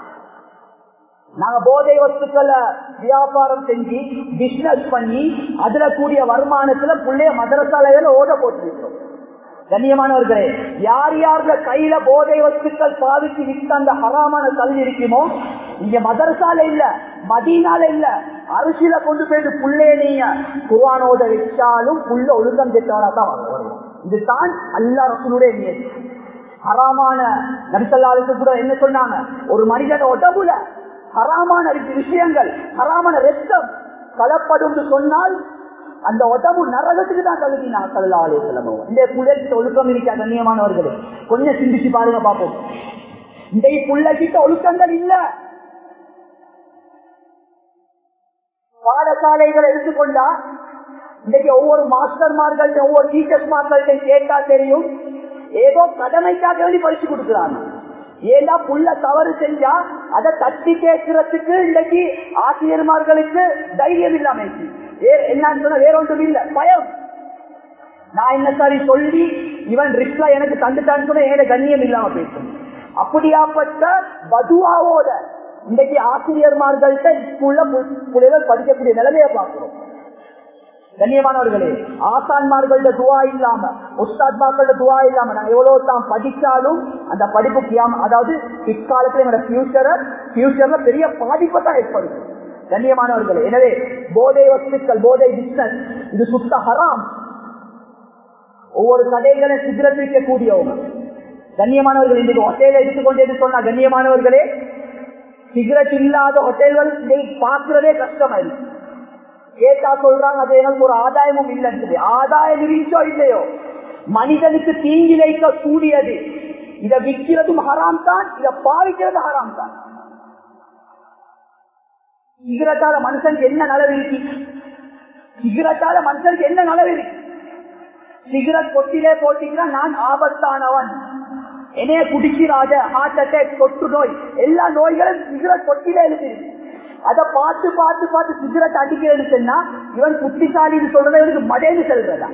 நாங்க போதை வஸ்துக்களை வியாபாரம் செஞ்சு பிசினஸ் பண்ணி அதுல கூடிய வருமானத்துல பிள்ளைய மதரசாலையில ஓட போட்டிருக்கிறோம் கண்ணியமானவர்களே யார் யாருல கையில போதை வஸ்துக்கள் பாதிச்சு விற்க அந்த ஹராமான கல்வி இருக்குமோ இங்க மதரசால இல்ல மதீனால இல்ல அரிசியில கொண்டு போயிட்டு புள்ளைய நீங்க குவானோத வச்சாலும் புள்ள ஒழுங்கம் கெட்டவனா தான் வருவோம் இதுதான் அல்லா ரசூலுடைய நியதி ஹராமான நரிசல்லாளுக்கு கூட என்ன சொன்னாங்க ஒரு மனிதன் உடம்புல ஹராமான விஷயங்கள் ஹராமான ரத்தம் கலப்படும் சொன்னால் அந்த உடம்பு நரகத்துக்கு தான் தகுதினா கல்லாலே செல்லவும் இந்த புள்ளகிட்ட ஒழுக்கம் இருக்கா கண்ணியமானவர்களே கொஞ்சம் சிந்திச்சு பாருங்க பார்ப்போம் இந்த புள்ளகிட்ட ஒழுக்கங்கள் இல்ல பாடசாலைகள் எடுத்துக்கொண்டா இன்னைக்கு ஒவ்வொரு மாஸ்டர்மார்கள்ட்ட ஒவ்வொரு டீச்சர்ஸ் மார்கள்ட்ட கேட்டா தெரியும் ஏதோ கடமைக்காக வேண்டி படிச்சு கொடுக்குறாங்க ஏன்னா புள்ள தவறு செஞ்சா அதை தட்டி கேட்கறதுக்கு இன்னைக்கு ஆசிரியர்மார்களுக்கு தைரியம் இல்லாம என்னன்னு சொன்ன வேற ஒன்றும் இல்ல பயம் நான் என்ன சாரி சொல்லி இவன் ரிப்ளை எனக்கு தந்துட்டான்னு சொன்ன ஏட கண்ணியம் இல்லாம பேசும் அப்படியாப்பட்ட பதுவாவோட இன்னைக்கு ஆசிரியர்மார்கள்ட்ட ஸ்கூல்ல பிள்ளைகள் படிக்கக்கூடிய நிலைமையை பார்க்கிறோம் கண்ணியமானவர்களே ஆசான்மார்கள்ட துவா இல்லாம உஸ்தாத்மார்கள்ட துவா இல்லாம நாங்க எவ்வளவு தான் படிச்சாலும் அந்த படிப்பு கியாம அதாவது பிற்காலத்துல என்னோட பியூச்சரை பியூச்சர்ல பெரிய பாதிப்பை தான் ஏற்படுத்தும் கண்ணியமானவர்களே எனவே போதை வஸ்துக்கள் போதை பிசினஸ் இது சுத்த ஹராம் ஒவ்வொரு கடைகளை சிகரெட் விற்கக்கூடியவங்க கண்ணியமானவர்கள் இன்னைக்கு ஹோட்டல எடுத்துக்கொண்டு சொன்னா கண்ணியமானவர்களே சிகரெட் இல்லாத ஹோட்டல்கள் பார்க்கிறதே கஷ்டமாயிருக்கு கேட்டா சொல்றாங்க அது எனக்கு ஒரு ஆதாயமும் இல்லைன்னு சொல்லி ஆதாயம் இருந்துச்சோ இல்லையோ மனிதனுக்கு தீங்கிழைக்க கூடியது இதை விற்கிறதும் ஹராம் தான் இதை பாவிக்கிறது ஹராம் தான் சிகரெட்டால மனுஷனுக்கு என்ன நலவு இருக்கு சிகரெட்டால மனுஷனுக்கு என்ன நலவு இருக்கு சிகரெட் கொட்டிலே போட்டீங்கன்னா நான் ஆபத்தானவன் என்னைய குடிக்கிறாத ஹார்ட் அட்டாக் தொற்று நோய் எல்லா நோய்களும் சிகரெட் கொட்டிலே இருக்கு அதை பார்த்து பார்த்து பார்த்து சிகரெட் அடிக்கிறது சொன்னா இவன் புத்திசாலின்னு சொல்றதை இவனுக்கு மடேன்னு செல்றதா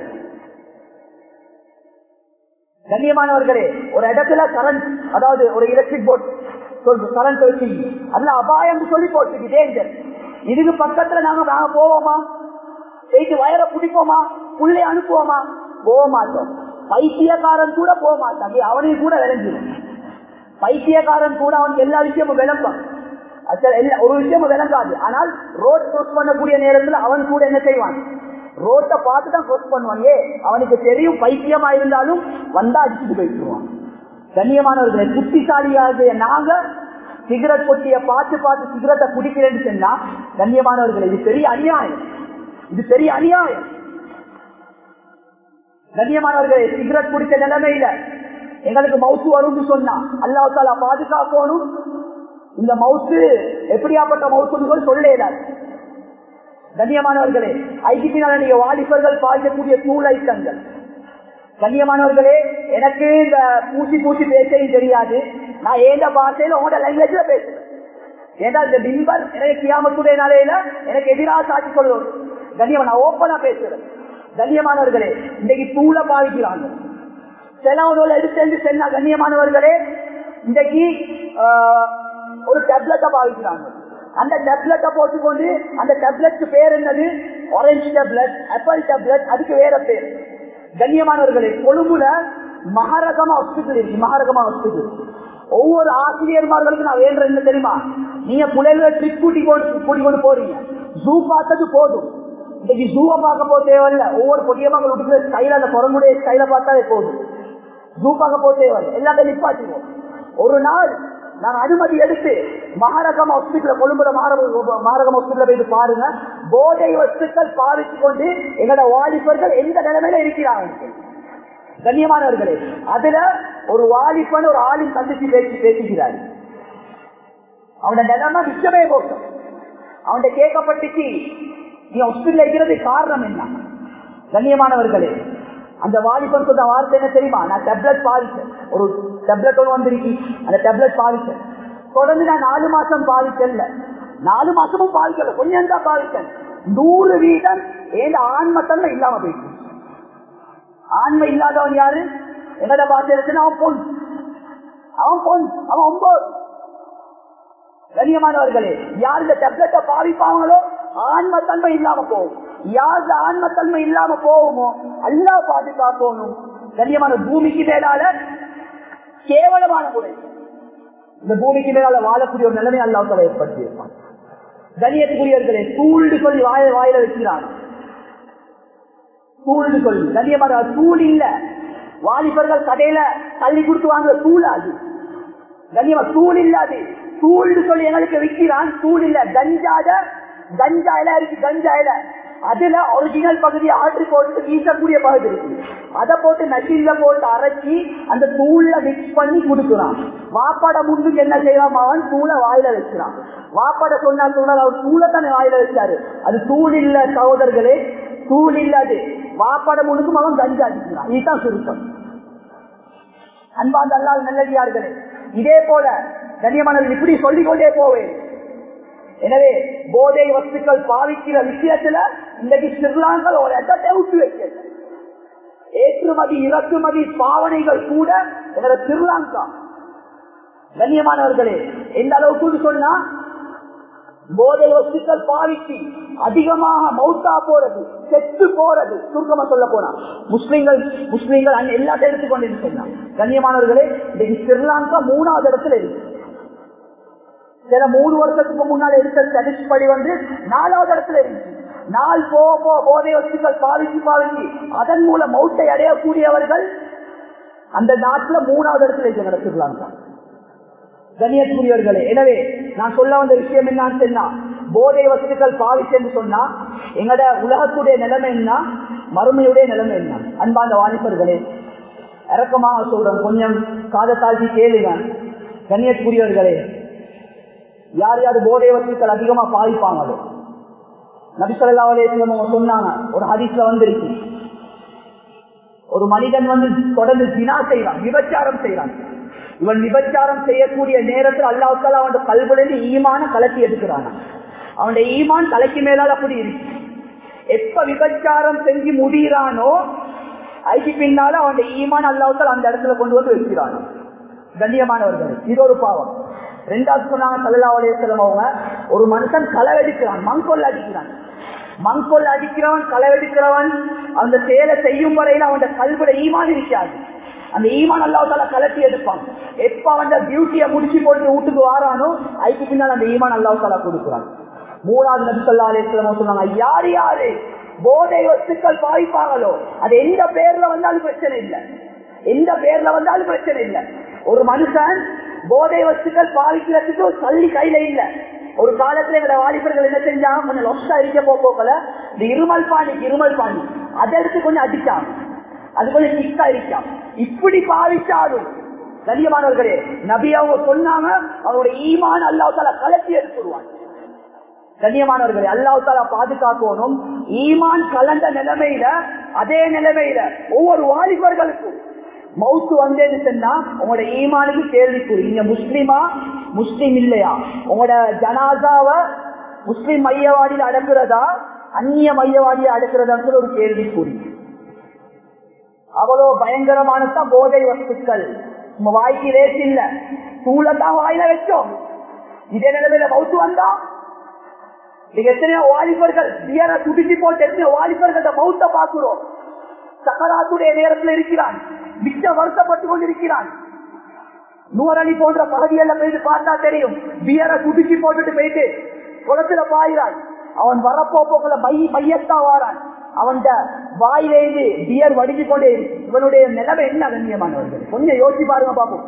கண்ணியமானவர்களே ஒரு இடத்துல கரண்ட் அதாவது ஒரு எலக்ட்ரிக் போர்ட் சொல்றது கரண்ட் வச்சு அதுல அபாயம் சொல்லி போட்டு டேஞ்சர் இதுக்கு பக்கத்துல நாங்க நாங்க போவோமா செய்து வயர பிடிப்போமா புள்ளை அனுப்புவோமா போக மாட்டோம் பைத்தியக்காரன் கூட போக மாட்டான் அவனையும் கூட விளைஞ்சிடும் பைத்தியக்காரன் கூட அவனுக்கு எல்லா விஷயமும் விளம்பான் ஒரு விஷயமும் விளங்காது ஆனால் ரோட் கிராஸ் பண்ணக்கூடிய நேரத்தில் அவன் கூட என்ன செய்வான் ரோட்டை பார்த்து தான் கிராஸ் பண்ணுவான் ஏ அவனுக்கு தெரியும் பைத்தியமா இருந்தாலும் வந்தா அடிச்சுட்டு போயிட்டுருவான் கண்ணியமானவர்களை புத்திசாலியாக நாங்க சிகரெட் பொட்டிய பார்த்து பார்த்து சிகரெட்டை குடிக்கிறேன்னு சொன்னா கண்ணியமானவர்களை இது பெரிய அநியாயம் இது பெரிய அநியாயம் கண்ணியமானவர்களை சிகரெட் குடிச்ச நிலைமையில எங்களுக்கு மவுத்து வரும்னு சொன்னா அல்லாஹால பாதுகாக்கணும் இந்த மவுத்து எப்படியாப்பட்ட மவுத்துகள் சொல்லேதாது கண்ணியமானவர்களே ஐடிபினால நீங்க வாலிபர்கள் பாய்க்கக்கூடிய தூள் ஐட்டங்கள் கண்ணியமானவர்களே எனக்கு இந்த பூசி பூசி பேசவும் தெரியாது நான் ஏந்த பாஷையில உங்களோட லாங்குவேஜ்ல பேசுறேன் ஏன்னா இந்த பிம்பர் எனக்கு கியாமத்துடைய நாளையில எனக்கு எதிராக சாட்சி சொல்லுவோம் கண்ணியமா நான் ஓப்பனா பேசுறேன் கண்ணியமானவர்களே இன்னைக்கு தூளை பாவிக்கிறாங்க செலவுகள் எடுத்து சென்னா கண்ணியமானவர்களே இன்றைக்கு ஒரு டேப்லெட்டை பாவிக்கிறாங்க அந்த டேப்லெட்டை போட்டுக்கொண்டு அந்த டேப்லெட் பேர் என்னது ஆரஞ்சு டேப்லெட் ஆப்பிள் டேப்லெட் அதுக்கு வேற பேர் கண்ணியமானவர்களே கொழும்புல மகாரகமா ஹாஸ்பிட்டல் இருக்கு மகாரகமா ஹாஸ்பிட்டல் ஒவ்வொரு ஆசிரியர்மார்களுக்கும் நான் வேண்ட என்ன தெரியுமா நீங்க பிள்ளைகளை ட்ரிப் கூட்டி கொண்டு கூட்டி கொண்டு போறீங்க ஜூ பார்த்தது போதும் இன்னைக்கு ஜூவை பார்க்க போக தேவையில்ல ஒவ்வொரு பொடியமாக விட்டுக்கிற ஸ்டைல அந்த குரங்குடைய ஸ்டைல பார்த்தாலே போதும் ஜூ பார்க்க போக தேவையில்லை எல்லாத்தையும் நிப்பாட்டிடுவோம் ஒரு நாள் நாங்க அனுமதி எடுத்து மகாரகம் ஹாஸ்பிட்டல் கொழும்புல மகாரகம் ஹாஸ்பிட்டல் போயிட்டு பாருங்க போதை வஸ்துக்கள் பாவிச்சு கொண்டு எங்களோட வாலிபர்கள் எந்த நிலைமையில இருக்கிறாங்க கண்ணியமானவர்களே அதுல ஒரு வாலிபன் ஒரு ஆளின் சந்திச்சு பேசி பேசுகிறார் அவனோட நிலைமை மிச்சமே போட்டும் அவன்கிட்ட கேட்கப்பட்டுச்சு நீ ஹாஸ்பிட்டல் இருக்கிறது காரணம் என்ன கண்ணியமானவர்களே அந்த வாலிபன் சொன்ன வார்த்தை என்ன தெரியுமா நான் டேப்லெட் பாதிச்சேன் ஒரு டேப்லெட் ஒன்று வந்திருக்கு அந்த டேப்லெட் பாதிச்சேன் தொடர்ந்து நான் நாலு மாசம் பாதிக்கல நாலு மாசமும் பாதிக்கல கொஞ்சம் தான் பாதிச்சேன் நூறு வீதம் ஏன் ஆன்மத்தன்மை இல்லாம போயிட்டு ஆண்மை இல்லாதவன் யாரு என்னோட பாத்திரத்தின் அவன் பொன் அவன் பொன் அவன் ஒன்பது கண்ணியமானவர்களே யார் இந்த டெப்லெட்டை பாவிப்பாங்களோ ஆன்மத்தன்மை இல்லாம போகும் யார் ஆன்மத்தன்மை இல்லாம போகுமோ அல்லா பாதுகாக்கணும் கண்ணியமான பூமிக்கு மேலால கேவலமான முறை இந்த பூமிக்கு மேலால வாழக்கூடிய ஒரு நிலைமை அல்லாவுக்களை ஏற்படுத்தி இருப்பான் கண்ணியத்துக்குரியவர்களே தூள்டு சொல்லி வாய வாயில வைக்கிறான் தூள்னு சொல்லி கண்ணியமான தூள் இல்ல வாலிபர்கள் கடையில தள்ளி கொடுத்து வாங்குற தூள் அது கண்ணியமா தூள் இல்லாது தூள்னு சொல்லி எங்களுக்கு விற்கிறான் தூள் இல்ல கஞ்சாத கஞ்சா இல இருக்கு கஞ்சா இல அதுல ஒரிஜினல் பகுதி ஆற்று போட்டு வீசக்கூடிய பகுதி இருக்கு அதை போட்டு நசில போட்டு அரைச்சி அந்த தூள்ல மிக்ஸ் பண்ணி கொடுக்குறான் வாப்பாட முன்னுக்கு என்ன செய்வான் அவன் தூளை வாயில வச்சுறான் வாப்பாட சொன்னா தூள் அவர் தூளை தானே வாயில வச்சாரு அது தூள் இல்ல சகோதரர்களே தூள் இல்லாது வாப்பாட முன்னுக்கும் அவன் கஞ்சா அடிக்கிறான் இதுதான் சுருக்கம் அன்பாந்த அல்லால் நல்லடியார்களே இதே போல கண்ணியமானவர்கள் இப்படி சொல்லிக் கொண்டே போவேன் எனவே போதை வஸ்துக்கள் பாவிக்கிற விஷயத்துல இன்னைக்கு ஸ்ரீலங்கா ஒரு இடத்தை விட்டு வைக்கிறது ஏற்றுமதி இறக்குமதி பாவனைகள் கூட என்னோட ஸ்ரீலங்கா கண்ணியமானவர்களே எந்த அளவுக்கு சொன்னா போதை வஸ்துக்கள் பாவிச்சு அதிகமாக மௌத்தா போறது செத்து போறது சுருக்கமா சொல்ல போனா முஸ்லீம்கள் முஸ்லீம்கள் எல்லாத்தையும் எடுத்துக்கொண்டு சொன்னாங்க கண்ணியமானவர்களே இன்னைக்கு ஸ்ரீலங்கா மூணாவது இடத்துல இருக்கு சில மூணு வருஷத்துக்கு முன்னாடி எடுத்த ஸ்டடிஸ் படி வந்து நாலாவது இடத்துல இருந்துச்சு நாள் போக போக போதை வஸ்துக்கள் பாவிச்சு பாவிச்சு அதன் மூலம் மௌட்டை அடையக்கூடியவர்கள் அந்த நாட்டுல மூணாவது இடத்துல இருக்கு நடத்திடலாம் கண்ணியத்துக்குரியவர்களே எனவே நான் சொல்ல வந்த விஷயம் என்னன்னு சொன்னா போதை வசதிகள் பாவிச்சேன்னு சொன்னா எங்கட உலகத்துடைய நிலைமை என்ன மறுமையுடைய நிலைமை என்ன அன்பாந்த வாலிபர்களே இறக்கமாக சொல்றேன் கொஞ்சம் காத தாழ்த்தி கேளுங்க கண்ணியத்துக்குரியவர்களே யார் யார் போதை வசதிகள் அதிகமா பாதிப்பாங்களோ நபிசல்லாவலே சொன்னாங்க ஒரு ஹதீஸ்ல வந்துருக்கு ஒரு மனிதன் வந்து தொடர்ந்து தினா செய்வான் விபச்சாரம் செய்வான் இவன் விபச்சாரம் செய்யக்கூடிய நேரத்தில் அல்லாவுக்கால அவன் கல்விலிருந்து ஈமான கலத்தி எடுக்கிறான் அவனுடைய ஈமான் தலைக்கு மேலால அப்படி இருக்கு எப்ப விபச்சாரம் செஞ்சு முடிகிறானோ அதுக்கு பின்னால அவனுடைய ஈமான் அல்லாவுக்கால் அந்த இடத்துல கொண்டு வந்து வைக்கிறான் கண்ணியமானவர்கள் இது ஒரு பாவம் ரெண்டாவது சொன்னாங்க சல்லாவுடைய செலவங்க ஒரு மனுஷன் களவெடுக்கிறான் மங்கொல் அடிக்கிறான் மங்கொல் அடிக்கிறவன் களவெடுக்கிறவன் அந்த செயலை செய்யும் வரையில அவன் கல்விட ஈமான் இருக்காது அந்த ஈமான் அல்லாவுத்தால கலட்டி எடுப்பான் எப்ப அவன் டியூட்டியை முடிச்சு போட்டு வீட்டுக்கு வாரானோ அதுக்கு பின்னால் அந்த ஈமான் அல்லாவுத்தால கொடுக்குறான் மூணாவது நபிசல்லா அலிஸ்லாம் சொன்னாங்க யார் யாரு போதை வஸ்துக்கள் பாதிப்பாங்களோ அது எந்த பேர்ல வந்தாலும் பிரச்சனை இல்லை எந்த பேர்ல வந்தாலும் பிரச்சனை இல்லை ஒரு மனுஷன் போதை வஸ்துக்கள் பாதிக்கிறதுக்கு ஒரு தள்ளி கையில இல்ல ஒரு காலத்துல எங்க வாலிபர்கள் என்ன செஞ்சாங்க கொஞ்சம் லொஸ்டா இருக்க போக்கல இந்த இருமல் பாணி இருமல் பாணி அதை எடுத்து கொஞ்சம் அடிச்சாங்க அது கொஞ்சம் சிக்கா இருக்கான் இப்படி பாவிச்சாலும் கண்ணியமானவர்களே நபி அவங்க சொன்னாங்க அவருடைய ஈமான் அல்லாவுத்தால கலத்தி எடுத்துருவாங்க கண்ணியமானவர்களே அல்லாவுத்தால பாதுகாக்கணும் ஈமான் கலந்த நிலைமையில அதே நிலைமையில ஒவ்வொரு வாலிபர்களுக்கும் மவுத்து வந்தேன்னு சொன்னா உங்களோட ஈமானுக்கு கேள்விக்குறி நீங்க முஸ்லிமா முஸ்லிம் இல்லையா உங்களோட ஜனாதாவ முஸ்லிம் மையவாடியில் அடக்குறதா அந்நிய மையவாடியில் அடக்குறதான்னு ஒரு கேள்விக்குறி அவ்வளவு பயங்கரமானதான் போதை வஸ்துக்கள் நம்ம வாய்க்கு ரேஸ் இல்ல தூளத்தான் வாயில வச்சோம் இதே நிலைமையில மவுத்து வந்தா நீங்க எத்தனையோ வாலிபர்கள் பியர துடிச்சு போட்டு எத்தனையோ வாலிபர்கள்ட்ட மவுத்த பாக்குறோம் சக்கராத்துடைய நேரத்துல இருக்கிறான் மிச்ச வருத்தப்பட்டு கொண்டிருக்கிறான் நூறணி போன்ற பகுதிகளில் போயிட்டு பார்த்தா தெரியும் பியரை குடிச்சு போட்டுட்டு போயிட்டு குளத்துல பாயிறான் அவன் வரப்போக்குள்ள மை மையத்தா வாரான் அவன் வாயிலேந்து பியர் வடிஞ்சு கொண்டே இருக்கு. இவனுடைய நிலைமை என்ன கண்ணியமானவர்கள் கொஞ்சம் யோசிச்சு பாருங்க பாப்போம்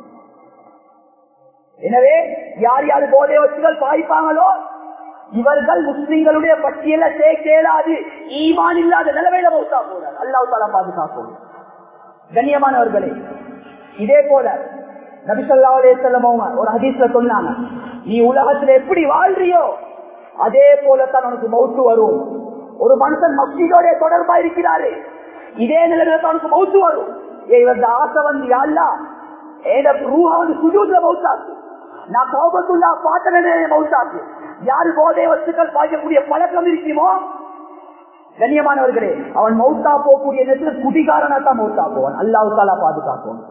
எனவே யார் யார் போதை வச்சுகள் பாய்ப்பாங்களோ இவர்கள் முஸ்லிம்களுடைய பட்டியல சேர்க்கேலாது ஈமான் இல்லாத நிலைமையில மௌத்தா போறார் அல்லாஹ் தாலா பாதுகாப்போம் கண்ணியமானவர்களே இதே போல நபிசல்லா அலேசல்லம் ஒரு ஹதீஸ்ல சொன்னாங்க நீ உலகத்துல எப்படி வாழ்றியோ அதே போலத்தான் உனக்கு மௌத்து வரும் ஒரு மனுஷன் மஸ்ஜிதோட தொடர்பா இருக்கிறாரு இதே நிலையில தான் உனக்கு மௌத்து வரும் ஏ இவரது ஆசை வந்து யாழ்லா ஏத ரூஹா வந்து சுஜூத்ல மௌத்தாக்கு நான் கோபத்துள்ளா பாத்திரனே மௌத்தாக்கு யாரு போதை வஸ்துக்கள் பாய்க்கக்கூடிய பழக்கம் இருக்குமோ கண்ணியமானவர்களே அவன் மௌத்தா போகக்கூடிய நேரத்தில் குடிகாரனா தான் மௌத்தா போவான் அல்லாஹ் தாலா பாதுகாப்போம்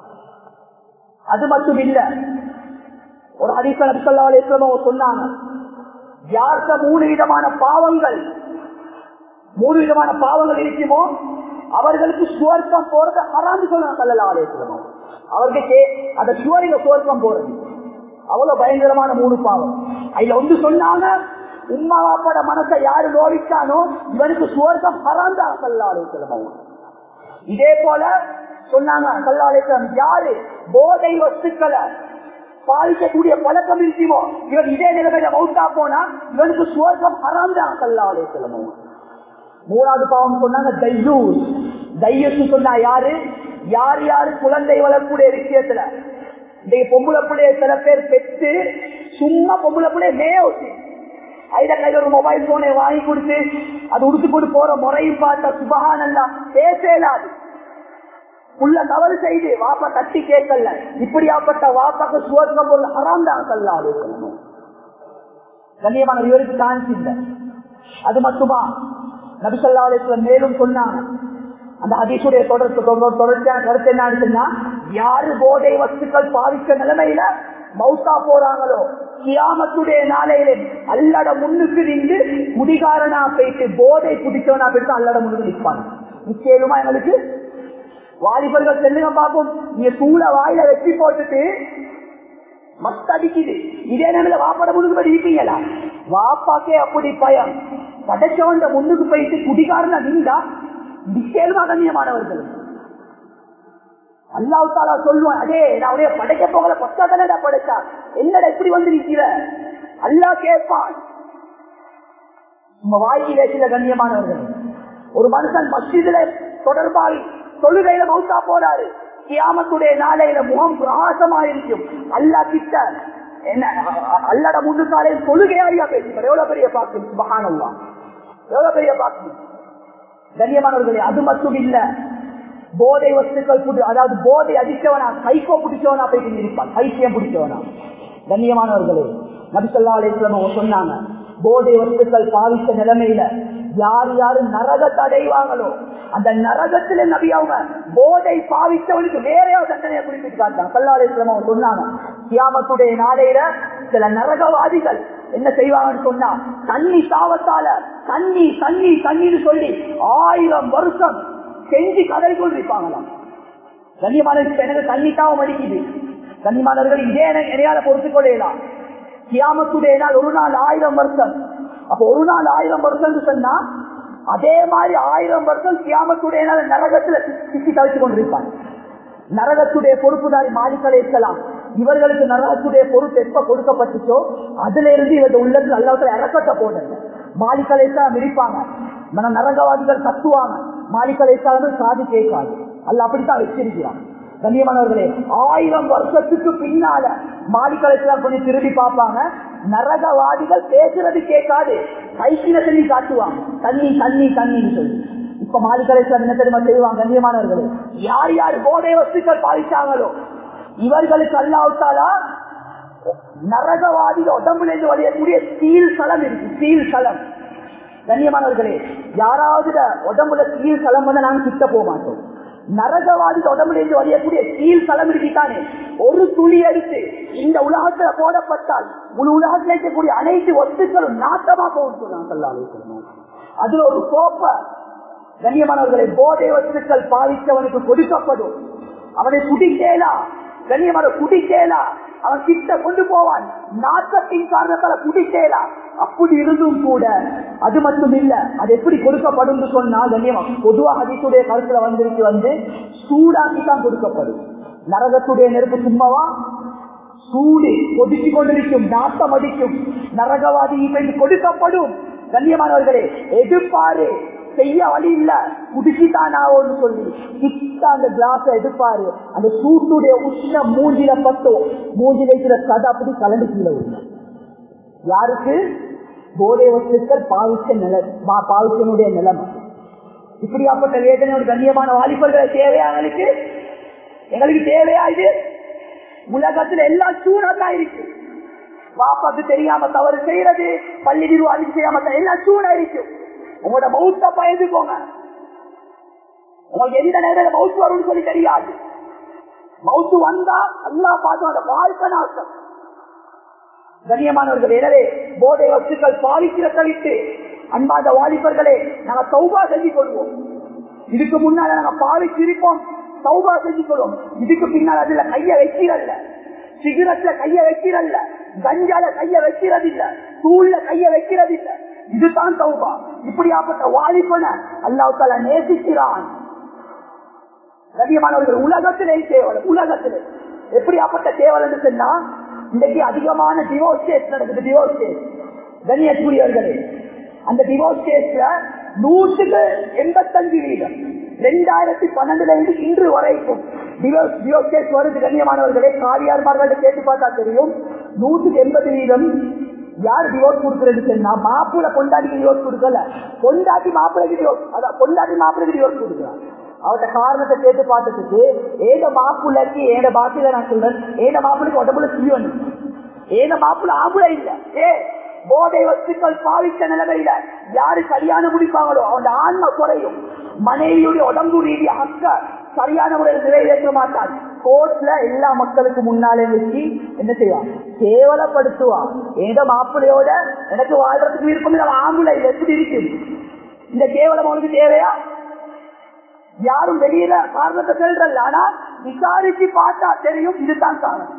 அது மட்டும் இல்ல ஒரு ஹதீஸ் நபிசல்லா அலிஸ்லாமோ சொன்னாங்க யார்கிட்ட மூணு விதமான பாவங்கள் மூணு விதமான பாவங்கள் இருக்குமோ அவர்களுக்கு சுவர்க்கம் போறது ஹரான்னு சொன்னாங்க சல்லல்லா அலிஸ்லாமோ அவர்களுக்கு அந்த சுவரிங்க சுவர்க்கம் போறது அவ்வளவு பயங்கரமான மூணு பாவம் அதுல ஒன்று சொன்னாங்க உம்மா வாப்போட மனசை யாரு நோவிச்சானோ இவனுக்கு சுவர்க்கம் ஹரான் தான் சல்லா அலிஸ்லாமோ இதே போல சொன்னாங்க சல்லாலேசம் யாரு போதை வஸ்துக்களை பாதிக்கக்கூடிய பழக்கம் இருக்குமோ இவன் இதே நிலைமையில மவுத்தா போனா இவனுக்கு சுவர்க்கம் ஹராம் தான் சல்லாலேசலமோ மூணாவது பாவம் சொன்னாங்க தையூஸ் தையத்து சொன்னா யாரு யார் யாரு குழந்தை வளர்க்கூடிய விஷயத்துல இந்த பொம்பளை பிள்ளைய சில பேர் பெற்று சும்மா பொம்பளை பிள்ளைய மேயோசி ஐத கையில ஒரு மொபைல் போனை வாங்கி கொடுத்து அது உடுத்து கொண்டு போற முறையும் பார்த்தா சுபகானல்லாம் பேசலாது உள்ள தவறு செய்து வாப்பா தட்டி கேட்கல இப்படியாப்பட்ட வாப்பாக்கு சுவர்க்கம் ஒரு ஹராம் தான் கல்லாது கண்ணியமான இவருக்கு சான்ஸ் இல்லை அது மட்டுமா நபிசல்லா அலிஸ்லம் மேலும் சொன்னாங்க அந்த அதிசுடைய தொடர்பு தொடர்ச்சியான கருத்து என்ன யாரு போதை வஸ்துக்கள் பாதிக்க நிலைமையில மௌத்தா போறாங்களோ கியாமத்துடைய நாளையில அல்லட முன்னுக்கு நின்று குடிகாரனா போயிட்டு போதை குடிச்சவனா போயிட்டு அல்லட முன்னுக்கு நிற்பாங்க நிச்சயமா எங்களுக்கு வாலிபர்கள் செல்லுங்க பார்ப்போம் நீங்க தூள வாயில வெட்டி போட்டுட்டு மஸ்த் அடிக்குது இதே நேரம் வாப்பாட முன்னுக்கு இருப்பீங்களா வாப்பாக்கே அப்படி பயம் படைச்சவன் முன்னுக்கு போயிட்டு குடிகாரனா நின்றா நிச்சயமா கண்ணியமானவர்கள் அல்லாஹ் தாலா சொல்லுவான் அதே நான் உடைய படைக்க போகல பத்தா தானடா படைச்சா என்னடா இப்படி வந்து நிக்கிற அல்லா கேட்பான் நம்ம வாயிலே சில கண்ணியமானவர்கள் ஒரு மனுஷன் மஸ்ஜிதுல தொடர்பாகி தொழுகையில மௌத்தா போறாரு கியாமத்துடைய நாளையில முகம் பிரகாசமா இருக்கும் அல்லா கிட்ட என்ன அல்லட முன்னுக்காலே தொழுகையாரியா பேசுகிறார் எவ்வளவு பெரிய பாக்கு மகானல்லா எவ்வளவு பெரிய பாக்கு கண்ணியமானவர்களே அது மட்டும் இல்ல போதை வஸ்துக்கள் புடி அதாவது போதை அடிச்சவனா கைக்கோ பிடிச்சவனா போயிட்டு இருப்பான் கைக்கியம் பிடிச்சவனா கண்ணியமானவர்களே நபிசல்லா அலிஸ்லாம் சொன்னாங்க போதை வஸ்துக்கள் பாவித்த நிலைமையில யார் யாரு நரகத்தை அடைவாங்களோ அந்த நரகத்துல நபி அவங்க போதை பாவித்தவனுக்கு வேறையோ தண்டனையை குறிப்பிட்டு காட்டாங்க சல்லாலேஸ்வரம் அவங்க சொன்னாங்க கியாமத்துடைய நாளையில சில நரகவாதிகள் என்ன செய்வாங்கன்னு சொன்னா தண்ணி சாவத்தால தண்ணி தண்ணி தண்ணின்னு சொல்லி ஆயிரம் வருஷம் செஞ்சு கதறி கொண்டிருப்பாங்களாம் கண்ணியமான எனக்கு தண்ணி தாவம் அடிக்குது கண்ணியமானவர்கள் இதே இடையால பொறுத்துக் கொள்ளலாம் கியாமத்துடைய நாள் ஒரு நாள் ஆயிரம் வருஷம் அப்ப ஒரு நாள் ஆயிரம் வருஷம் சொன்னா அதே மாதிரி ஆயிரம் வருஷம் கியாமத்துடைய நாள் நரகத்துல சிக்கி தவிச்சு கொண்டிருப்பாங்க நரகத்துடைய பொறுப்புதாரி மாலிக்களை இருக்கலாம் இவர்களுக்கு நரகத்துடைய பொறுப்பு எப்ப கொடுக்கப்பட்டுச்சோ அதுல இருந்து இவர்கள் உள்ளத்தில் அல்லாத்துல இறக்கத்தை போடுங்க மாலிக்களை இருப்பாங்க மன நரகவாதிகள் கத்துவாங்க மாலிக்களை சாதி கேட்காது அல்ல அப்படித்தான் வச்சிருக்கிறான் கண்ணியமானவர்களே ஆயிரம் வருஷத்துக்கு பின்னால மாலிகலைச்சலாம் கொஞ்சம் திரும்பி பார்ப்பாங்க நரகவாதிகள் பேசுறது கேட்காது கைக்கில தண்ணி காட்டுவாங்க தண்ணி தண்ணி தண்ணின்னு சொல்லி இப்ப மாலிகலைச்சலாம் என்ன தெரியுமா செய்வாங்க கண்ணியமானவர்களே யார் யார் போதை வஸ்துக்கள் பாதிச்சாங்களோ இவர்களுக்கு அல்லாவிட்டாலா நரகவாதிகள் உடம்புல இருந்து வழியக்கூடிய ஸ்டீல் சலம் இருக்கு ஸ்டீல் சலம் கண்ணியமானவர்களே யாராவது உடம்புல ஸ்டீல் சலம் வந்து நாங்க கிட்ட போக மாட்டோம் நரகவாதி உடம்புல இருந்து வழியக்கூடிய கீழ் தலம் இருக்கிட்டானே ஒரு துளி எடுத்து இந்த உலகத்துல போடப்பட்டால் முழு உலகத்தில் இருக்கக்கூடிய அனைத்து வஸ்துக்களும் நாட்டமா போகும் சொன்னாங்க அதுல ஒரு சோப்ப கண்ணியமானவர்களை போதை வஸ்துக்கள் பாதித்தவனுக்கு கொடுக்கப்படும் அவனை குடிக்கேலா கண்ணியமான குடிக்கேலா அவன் கிட்ட கொண்டு போவான் நாட்டத்தின் காரணத்தால குடிக்கேலா அப்படி இருந்தும் கூட அது மட்டும் இல்ல அது எப்படி கொடுக்கப்படும் சொன்னா கண்ணியமா பொதுவாக அதிசுடைய கருத்துல வந்திருக்கு வந்து சூடாக்கி தான் கொடுக்கப்படும் நரகத்துடைய நெருப்பு சும்மாவா சூடு கொதிச்சு கொண்டிருக்கும் நாட்டம் அடிக்கும் நரகவாதி இப்படி கொடுக்கப்படும் கண்ணியமானவர்களே எதிர்ப்பாரு செய்ய வழி இல்ல குடிச்சுதான் ஆகும்னு சொல்லி கிட்ட அந்த கிளாஸ எடுப்பாரு அந்த சூட்டுடைய உஷ்ண மூஞ்சில பட்டும் மூஞ்சில இருக்கிற கதை அப்படி கலந்து கீழே விடும் யாருக்கு போதை வஸ்துக்கள் பாவிச்ச நில பாவிச்சனுடைய நிலைமை இப்படியாப்பட்ட வேதனை ஒரு கண்ணியமான வாலிபர்கள் தேவையா எங்களுக்கு எங்களுக்கு தேவையா இது உலகத்துல எல்லாம் சூழதான் இருக்கு பாப்பாக்கு தெரியாம தவறு செய்யறது பள்ளி நிர்வாகம் செய்யாம எல்லாம் சூழ இருக்கு உங்களோட மவுத்த பயந்துக்கோங்க உங்களுக்கு எந்த நேரம் மவுத்து வரும்னு சொல்லி தெரியாது மவுத்து வந்தா அல்லா பார்த்து அந்த வாழ்க்கை நாட்டம் கண்ணியமானவர்கள் எனவே போதை வஸ்துக்கள் பாவிக்கிற தவிர்த்து அன்பாத வாலிபர்களே நாங்க சௌபா செஞ்சு கொள்வோம் இதுக்கு முன்னால நாங்க பாவிச்சிருப்போம் சௌபா செஞ்சு கொள்வோம் இதுக்கு பின்னால் அதுல கைய வைக்கிறல்ல சிகரத்துல கைய வைக்கிறல்ல கஞ்சால கைய வைக்கிறது இல்ல தூள்ல கைய வைக்கிறது இல்ல இதுதான் சௌபா இப்படியாப்பட்ட வாலிபனை அல்லாஹால நேசிக்கிறான் கண்ணியமானவர்கள் உலகத்திலே தேவலை உலகத்திலே எப்படியாப்பட்ட தேவல் சொன்னா இன்றைக்கு அதிகமான டிவோர்ஸ் கேஸ் நடக்குது டிவோர்ஸ் கேஸ் கண்ணியக்கூடியவர்களே அந்த டிவோர்ஸ் கேஸ்ல நூற்றுக்கு எண்பத்தஞ்சு வீதம் ரெண்டாயிரத்தி பன்னெண்டுல இருந்து இன்று வரைக்கும் டிவோர்ஸ் டிவோர்ஸ் கேஸ் வருது கண்ணியமானவர்களே காரியார்மார்கள் கேட்டு பார்த்தா தெரியும் நூற்றுக்கு எண்பது வீதம் யார் டிவோர்ஸ் கொடுக்கறது சொன்னா மாப்பிள்ள கொண்டாடிக்கு டிவோர்ஸ் கொடுக்கல கொண்டாடி மாப்பிள்ளைக்கு டிவோர்ஸ் அதான் கொண்டாடி மாப்பிள்ளைக்கு டிவோர்ஸ் கொடுக்குறான் அவட்ட காரணத்தை கேட்டு பார்த்ததுக்கு ஏத மாப்பிள்ளைக்கு ஏத பாத்தியில நான் சொல்றேன் ஏத மாப்பிள்ளைக்கு உடம்புல சீவன் ஏத மாப்பிள்ள ஆம்பளை இல்ல ஏ போதை வஸ்துக்கள் பாவித்த நிலைமையில யாரு கல்யாணம் முடிப்பாங்களோ அவன் ஆன்ம குறையும் மனைவியுடைய உடம்பு ரீதியா அக்க சரியான முறையில் நிறைவேற்ற மாட்டான் கோர்ட்ல எல்லா மக்களுக்கு முன்னாலே வச்சு என்ன செய்வான் கேவலப்படுத்துவான் ஏதோ மாப்பிள்ளையோட எனக்கு வாழ்றதுக்கு விருப்பம் இல்லை ஆம்பளை எப்படி இருக்கும் இந்த கேவலம் அவனுக்கு தேவையா யாரும் வெளியில காரணத்தை சொல்றல்ல ஆனா விசாரிச்சு பார்த்தா தெரியும் இதுதான் காரணம்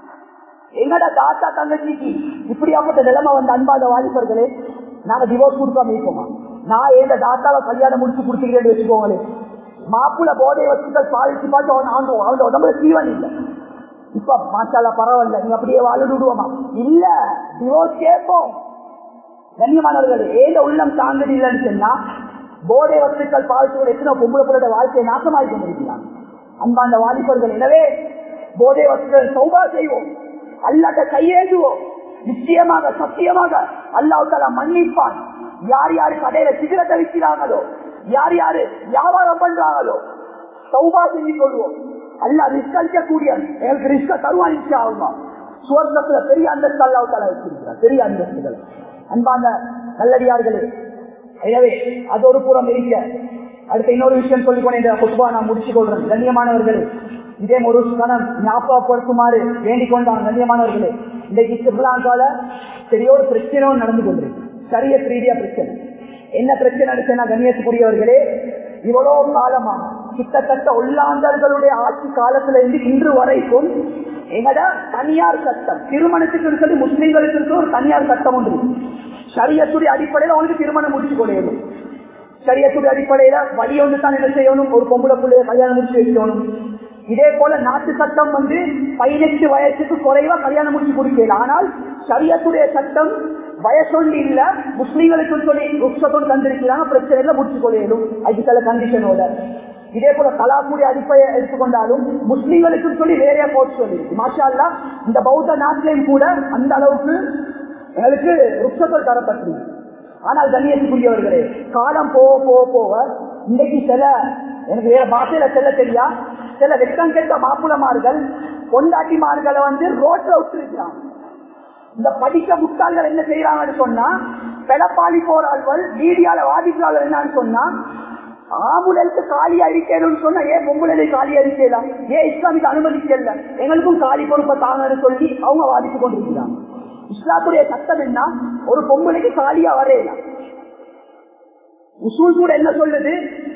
எங்கட தாத்தா தங்கச்சிக்கு இப்படியாப்பட்ட நிலைமை வந்து அன்பாத வாலிபர்களே நாங்க டிவோர்ஸ் கொடுக்காம இருப்போமா நான் எந்த தாத்தாவை கல்யாணம் முடிச்சு கொடுத்துக்கிறேன்னு வச்சுக்கோங்களே மாப்பிள்ள போதை வச்சுக்கள் பாதிச்சு பார்த்து அவன் ஆண்டோம் அவனோட உடம்புல சீவன் இல்லை இப்ப மாஷால பரவாயில்ல நீங்க அப்படியே வாழ விடுவோமா இல்ல டிவோர்ஸ் கேட்போம் கண்ணியமானவர்கள் ஏத உள்ளம் தாங்குது இல்லைன்னு சொன்னா போதை வஸ்துக்கள் பாதிச்சு எத்தனை பொம்பளை பிள்ளை வாழ்க்கையை நாசமாகி கொண்டிருக்கிறாங்க அன்பாந்த வாலிபர்கள் எனவே போதை வஸ்துக்கள் சௌபா செய்வோம் அல்லாட்ட கையேதுவோம் நிச்சயமாக சத்தியமாக அல்லாஹால மன்னிப்பான் யார் யாரு கடையில சிகரத்தை விற்கிறாங்களோ யார் யாரு வியாபாரம் பண்றாங்களோ சௌபா செஞ்சு கொள்வோம் அல்லா ரிஸ்க் அளிக்கக்கூடிய எங்களுக்கு ரிஸ்க தருவான் இன்ஷா ஆகுமா சுவர்ணத்துல பெரிய அந்தஸ்து அல்லாஹால வச்சிருக்கிறார் பெரிய அந்தஸ்துகள் அன்பான நல்லடியார்களே எனவே அது ஒரு புறம் இருக்க அடுத்த இன்னொரு விஷயம் சொல்லிக் கொண்டே இந்த குத்பா நான் முடிச்சு கொள்றேன் கண்ணியமானவர்களே இதே ஒரு கணம் ஞாபகப்படுத்துமாறு வேண்டிக் கொண்டான் கண்ணியமானவர்களே இன்றைக்கு சிப்லாங்கால பெரிய ஒரு பிரச்சனை நடந்து கொண்டிருக்கு சரிய ரீதியா பிரச்சனை என்ன பிரச்சனை நடச்சுன்னா கண்ணியத்துக்குரியவர்களே இவ்வளவு காலமா கிட்டத்தட்ட உள்ளாந்தர்களுடைய ஆட்சி காலத்துல இருந்து இன்று வரைக்கும் எங்கட தனியார் சட்டம் திருமணத்துக்கு சொல்லி முஸ்லீம்களுக்கு ஒரு தனியார் சட்டம் ஒன்று சரியத்துடைய அடிப்படையில் அவனுக்கு திருமணம் முடிச்சு கொடையணும் சரியத்துடைய அடிப்படையில வழி ஒன்று தான் என்ன செய்யணும் ஒரு பொம்பளை பிள்ளைய கல்யாணம் முடிச்சு வைக்கணும் இதே போல நாட்டு சட்டம் வந்து பதினெட்டு வயசுக்கு குறைவா கல்யாணம் முடிச்சு கொடுக்கல ஆனால் சரியத்துடைய சட்டம் வயசொண்டு இல்ல முஸ்லீம்களுக்கு சொல்லி ருக்ஷத்தோடு தந்திருக்கிறாங்க பிரச்சனை இல்லை முடிச்சு கொள்ளையிலும் அதுக்கால கண்டிஷனோட இதே போல கலாக்குடி அடிப்படையை எடுத்துக்கொண்டாலும் முஸ்லீம்களுக்கு சொல்லி வேறையா போட்டு சொல்லி மாஷா இந்த பௌத்த நாட்டிலையும் கூட அந்த அளவுக்கு எங்களுக்கு ருக்ஷத்தோடு தரப்பட்டு ஆனால் கண்ணியத்துக்குரியவர்களே காலம் போக போக போக இன்னைக்கு சில எனக்கு வேற பாஷையில செல்ல தெரியா சில வெட்டம் கெட்ட மாப்பிளமார்கள் பொண்டாட்டிமார்களை வந்து ரோட்ல விட்டுருக்கிறாங்க இந்த படிக்க முட்டாள்கள் என்ன செய்யறாங்கன்னு சொன்னா பெடப்பாளி போறாள்கள் மீடியால வாதிக்கிறார்கள் என்னன்னு சொன்னா ஆம்புலன்ஸ் காலி அடிக்கணும்னு சொன்னா ஏன் பொம்புலனை காலி அடிக்கலாம் ஏன் இஸ்லாமிக்கு அனுமதிக்கல எங்களுக்கும் காலி பொறுப்பை தாங்கன்னு சொல்லி அவங்க வாதித்து கொண்டிருக்கிறாங்க இஸ்லாத்துடைய சட்டம் என்ன ஒரு பொம்பளைக்கு காலியா வரையலாம் உசூல் கூட என்ன சொல்லுது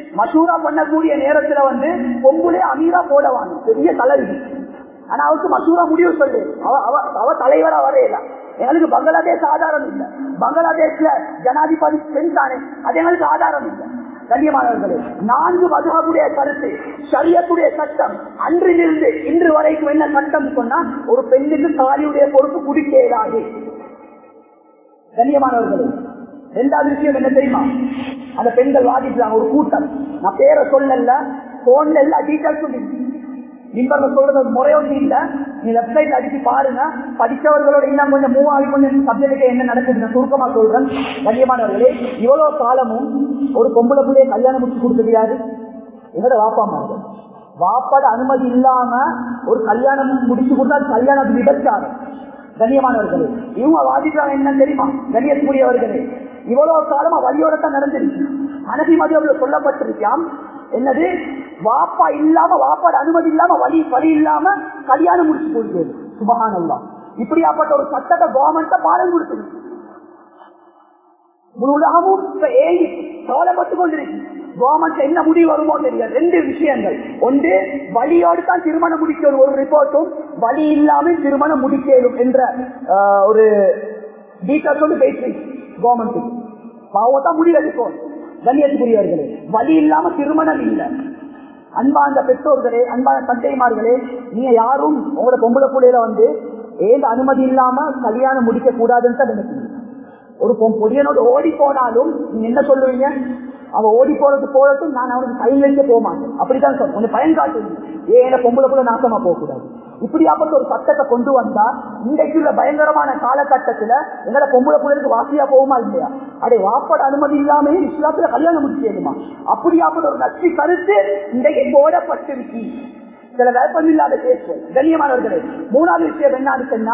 மசூரா பண்ணக்கூடிய நேரத்துல வந்து பொம்புலே அமீரா போடவாங்க பெரிய தலைவி ஆனா அவருக்கு மசூரா முடிவு சொல்லு அவ அவ அவ தலைவரா வரையில எங்களுக்கு பங்களாதேஷ் ஆதாரம் இல்லை பங்களாதேஷ்ல ஜனாதிபதி பெண் தானே அது எங்களுக்கு ஆதாரம் இல்லை கண்ணியமானவர்களே நான்கு மதுகபுடைய கருத்து சரியத்துடைய சட்டம் அன்றிலிருந்து இன்று வரைக்கும் என்ன சட்டம் சொன்னா ஒரு பெண்ணுக்கு தாலியுடைய பொறுப்பு குடிக்க இயலாது கண்ணியமானவர்களே ரெண்டாவது விஷயம் என்ன தெரியுமா அந்த பெண்கள் வாதிக்கிறாங்க ஒரு கூட்டம் நான் பேரை சொல்லல போன்ல எல்லா டீட்டெயில்ஸ் சொல்லி நிம்பர்ல சொல்றது முறையொன்று இல்ல நீ வெப்சைட் அடிச்சு பாருங்க படித்தவர்களோட இன்னும் கொஞ்சம் மூவ் ஆகி கொஞ்சம் சப்ஜெக்ட் என்ன நடக்குது சுருக்கமா சொல்றேன் கண்ணியமானவர்களே இவ்வளவு காலமும் ஒரு பொம்பளை பிள்ளைய கல்யாணம் முடிச்சு கொடுத்துருக்காரு என்னோட வாப்பா மாதிரி வாப்பாட அனுமதி இல்லாம ஒரு கல்யாணம் முடிச்சு கொடுத்தா அது கல்யாணம் விபச்சாரம் கண்ணியமானவர்களே இவங்க வாதிக்கிறாங்க என்ன தெரியுமா கண்ணியத்துக்குரியவர்களே இவ்வளவு காலமா வழியோட தான் நடந்திருக்கு அனதி மதியவுல சொல்லப்பட்டிருக்காம் என்னது வாப்பா இல்லாம வாப்பாட அனுமதி இல்லாம வழி வழி இல்லாம கல்யாணம் முடிச்சு கொடுக்கிறது சுபகானல்லா இப்படியாப்பட்ட ஒரு சட்டத்தை கவர்மெண்ட் பாடம் கொடுத்துருக்கு உலகமும் ஏங்கி கவலைப்பட்டு கொண்டிருக்கு கவர்மெண்ட் என்ன முடிவு வருமோ தெரியாது ரெண்டு விஷயங்கள் ஒன்று வழியோடு தான் திருமணம் முடிக்கணும் ஒரு ரிப்போர்ட்டும் வழி இல்லாமல் திருமணம் முடிக்கணும் என்ற ஆஹ், ஒரு டீட்டெயில்ஸ் வந்து பேசி கவர்மெண்ட் பாவம் தான் முடிவெடுக்கும் கண்ணியத்துக்குரியவர்களே வழி இல்லாம திருமணம் இல்லை அன்பாந்த பெற்றோர்களே அன்பான தந்தைமார்களே நீங்க யாரும் உங்களோட பொம்பளை பிள்ளையில வந்து ஏந்த அனுமதி இல்லாம கல்யாணம் முடிக்க கூடாதுன்னு தான் நினைக்கிறீங்க ஒரு பொ- பொடியனோட ஓடி போனாலும் நீங்க என்ன சொல்லுவீங்க அவன் ஓடி போறது போறதும் நான் அவனுக்கு கை வைக்க போக மாட்டேன் அப்படித்தான் சொல்ல கொஞ்சம் பயன் காட்டுவீங்க ஏன் பொம்பளை புள்ள நாசமா போக கூடாது இப்படியாப்பட்ட ஒரு சட்டத்தை கொண்டு வந்தா இன்றைக்கு உள்ள பயங்கரமான காலகட்டத்துல எங்களை பொம்பளை பிள்ளைக்கு வாசியா போகுமா இல்லையா அடே வாப்பட அனுமதி இல்லாம இஸ்லாத்துல கல்யாணம் முடிச்சுமா அப்படியாப்பட்ட ஒரு நச்சு கருத்து இன்றைக்கு போடப்பட்டிருக்கு சில வேப்பம் இல்லாத கேஸ் கண்ணியமானவர்களே மூணாவது விஷயம் என்ன இருக்குன்னா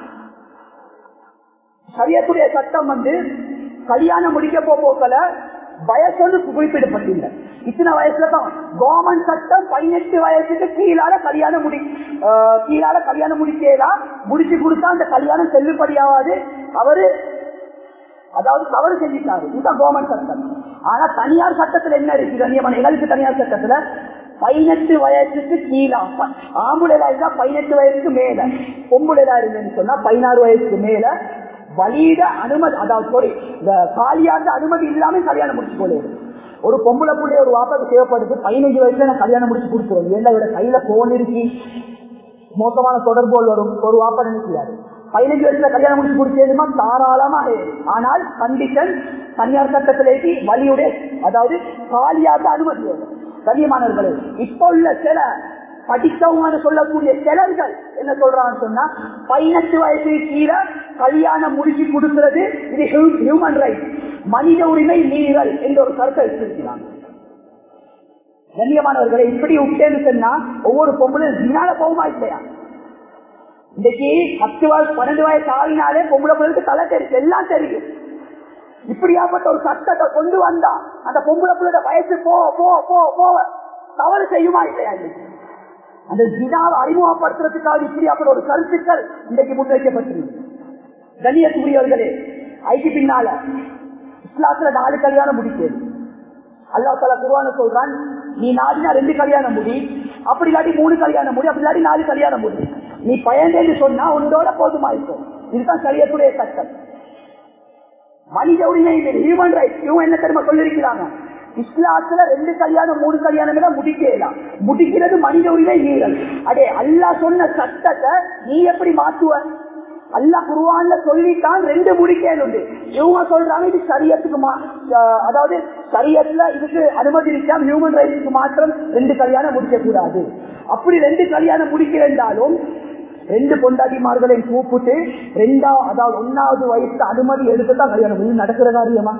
சரியத்துடைய சட்டம் வந்து கல்யாணம் முடிக்க போக்கல வயசு வந்து குறிப்பிடப்பட்டில்லை இத்தனை வயசுல தான் கவர்மெண்ட் சட்டம் பதினெட்டு வயசுக்கு கீழால கல்யாணம் முடி ஆஹ் கீழால கல்யாணம் முடிக்கலாம் முடிச்சு கொடுத்தா அந்த கல்யாணம் செல்லுபடியாவாது அவரு அதாவது தவறு செஞ்சிட்டாரு இதுதான் கவர்மெண்ட் சட்டம் ஆனா தனியார் சட்டத்துல என்ன இருக்கு கண்ணியமான எங்களுக்கு தனியார் சட்டத்துல பதினெட்டு வயசுக்கு கீழா ப- ஆம்புலையா இருந்தா பதினெட்டு வயசுக்கு மேல பொம்புலையா இருந்தேன்னு சொன்னா பதினாறு வயசுக்கு மேல வழியிட அனுமதி அதாவது sorry, இந்த காலியாந்த அனுமதி இல்லாம கல்யாணம் முடிச்சு போలేదు ஒரு பொம்பளை புள்ளைய ஒரு வாப்பாக்கு தேவைப்படுது பதினஞ்சு வயசுல நான் கல்யாணம் முடிச்சு கொடுத்துருவோம் ஏன்னா இவட கையில போன் இருக்கு மோசமான தொடர்புகள் வரும் ஒரு வாப்பா நினைக்கிறாரு பதினஞ்சு வயசுல கல்யாணம் முடிச்சு கொடுத்தேதுமா தாராளமா ஆனால் கண்டிஷன் தனியார் சட்டத்திலேக்கு வழியுடைய அதாவது காலியாக அனுமதி வரும் கண்ணியமானவர்களே இப்ப உள்ள சில படித்தவங்க சொல்லக்கூடிய சிலர்கள் என்ன சொல்றாங்கன்னு சொன்னா பதினெட்டு வயசு கீழே கல்யாணம் முடிச்சு கொடுக்கிறது இது ஹியூமன் ரைட் மனித உரிமை மீறல் என்ற ஒரு கருத்தை வச்சிருக்கிறாங்க கண்ணியமானவர்களை இப்படி விட்டேன்னு சொன்னா ஒவ்வொரு பொம்பளும் தினால போகுமா இல்லையா இன்னைக்கு பத்து வயசு பன்னெண்டு வயசு ஆகினாலே பொம்பளை பிள்ளைக்கு தலை தெரியும் எல்லாம் தெரியும் இப்படியாப்பட்ட ஒரு சட்டத்தை கொண்டு வந்தா அந்த பொம்பளை பிள்ளைட வயசு போ போ போ போவ தவறு செய்யுமா இல்லையா இன்னைக்கு அந்த ஜினாவை அறிமுகப்படுத்துறதுக்காக இப்படியாப்பட்ட ஒரு கருத்துக்கள் இன்றைக்கு முன்வைக்கப்பட்டிருக்கு கண்ணியத்துக்குரியவர்களே ஐக்கு பின்னால இஸ்லாத்துல நாலு கல்யாணம் முடிக்கிறது அல்லா தலா குருவான சொல்றான் நீ நாடினா ரெண்டு கல்யாணம் முடி அப்படி இல்லாட்டி மூணு கல்யாணம் முடி அப்படி இல்லாட்டி நாலு கல்யாணம் முடி நீ பயந்தேன்னு சொன்னா உன்னோட போதுமா இருக்கும் இதுதான் சரியத்துடைய சட்டம் மனித உரிமை ஹியூமன் ரைட்ஸ் இவங்க என்ன தெரியுமா சொல்லிருக்கிறாங்க இஸ்லாத்துல ரெண்டு கல்யாணம் மூணு கல்யாணம் தான் முடிக்கலாம் முடிக்கிறது மனித உரிமை மீறல் அடே அல்லாஹ் சொன்ன சட்டத்தை நீ எப்படி மாத்துவ அல்லாஹ் குருவான்ல சொல்லித்தான் ரெண்டு முடிக்கணும் இவங்க சொல்றாங்க இது சரியத்துக்கு மா- அஹ் அதாவது சரியத்துல இதுக்கு அனுமதி இருக்காம ஹியூமன் ரைட்ஸுக்கு மாத்திரம் ரெண்டு கல்யாணம் முடிக்க கூடாது அப்படி ரெண்டு கல்யாணம் முடிக்கிறேன்டாலும் ரெண்டு பொண்டாட்டிமார்களையும் கூப்பிட்டு ரெண்டா அதாவது ஒன்னாவது வயசு அனுமதி எடுத்துதான் கல்யாணம் இது நடக்கிற காரியமா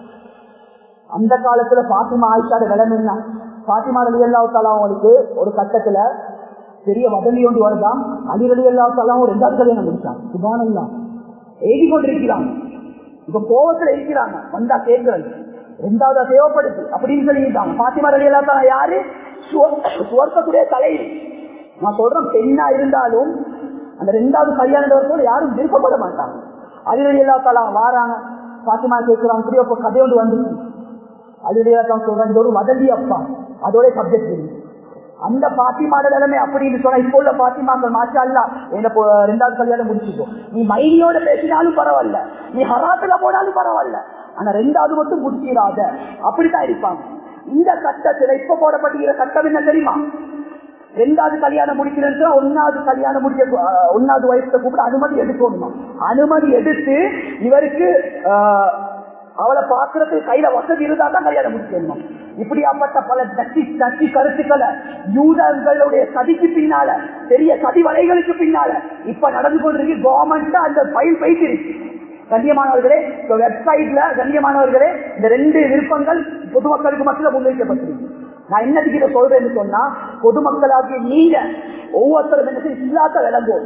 அந்த காலத்துல பாத்திமா ஆயிஷாட விளம் என்ன பாத்திமா அலி அல்லாத்தாலா அவங்களுக்கு ஒரு கட்டத்துல பெரிய வதந்தி ஒன்று வருதாம் அலி அலி அல்லாத்தாலும் ரெண்டாவது கல்யாணம் முடிச்சாங்க சுபானல்லாம் எழுதி கொண்டிருக்கிறாங்க இப்ப கோவத்துல இருக்கிறாங்க வந்தா கேட்கிறது ரெண்டாவதா தேவைப்படுது அப்படின்னு சொல்லிட்டாங்க பாத்திமா அலி அல்லாத்தாலா யாரு சுவர்க்கத்துடைய தலைவி நான் சொல்றேன் பெண்ணா இருந்தாலும் அந்த ரெண்டாவது கல்யாணம் வரப்போது யாரும் விருப்பப்பட மாட்டாங்க அதில் எல்லாத்தாலும் வாராங்க பாத்திமா கேட்கிறாங்க இப்படி ஒரு கதை ஒன்று வந்துச்சு அதுடைய தான் சொல்றேன் இது ஒரு வதந்தி அப்பா அதோட சப்ஜெக்ட் இருக்கு அந்த பாத்திமாட நிலைமை அப்படின்னு சொன்னா இப்போ உள்ள பாத்திமாக்கள் மாஷா அல்லா என்ன போ- ரெண்டாவது கல்யாணம் முடிச்சுக்கோ நீ மைனியோட பேசினாலும் பரவாயில்ல நீ ஹராத்துல போனாலும் பரவாயில்ல ஆனா ரெண்டாவது மட்டும் முடிச்சிடாத அப்படித்தான் இருப்பாங்க இந்த சட்டத்துல இப்ப போடப்பட்டிருக்கிற சட்டம் என்ன தெரியுமா ரெண்டாவது கல்யாணம் முடிக்கிறேன் ஒன்னாவது கல்யாணம் முடிக்க அஹ், ஒன்னாவது வயசுல கூப்பிட அனுமதி எடுக்கணும் அனுமதி எடுத்து இவருக்கு அஹ், அவளை பாக்குறதுக்கு கையில வசதி இருந்தா தான் கல்யாணம் முடிக்கணும் இப்படியாப்பட்ட பல நச்சி நச்சி கருத்துக்களை யூதர்களுடைய சதிக்கு பின்னால பெரிய சதி வலைகளுக்கு பின்னால இப்ப நடந்து கொண்டிருக்கு கவர்மெண்ட் அந்த பயில் போயிட்டு இருக்கு கண்ணியமானவர்களே இந்த வெப்சைட்ல கண்ணியமானவர்களே இந்த ரெண்டு விருப்பங்கள் பொதுமக்களுக்கு மத்தியில் முன்வைக்கப்பட்டிருக்கு நான் என்னதுக்கு இதை சொல்றேன்னு சொன்னா பொதுமக்களாகிய நீங்க ஒவ்வொருத்தரும் என்ன செய்ய இஸ்லாத்த விளங்குவோம்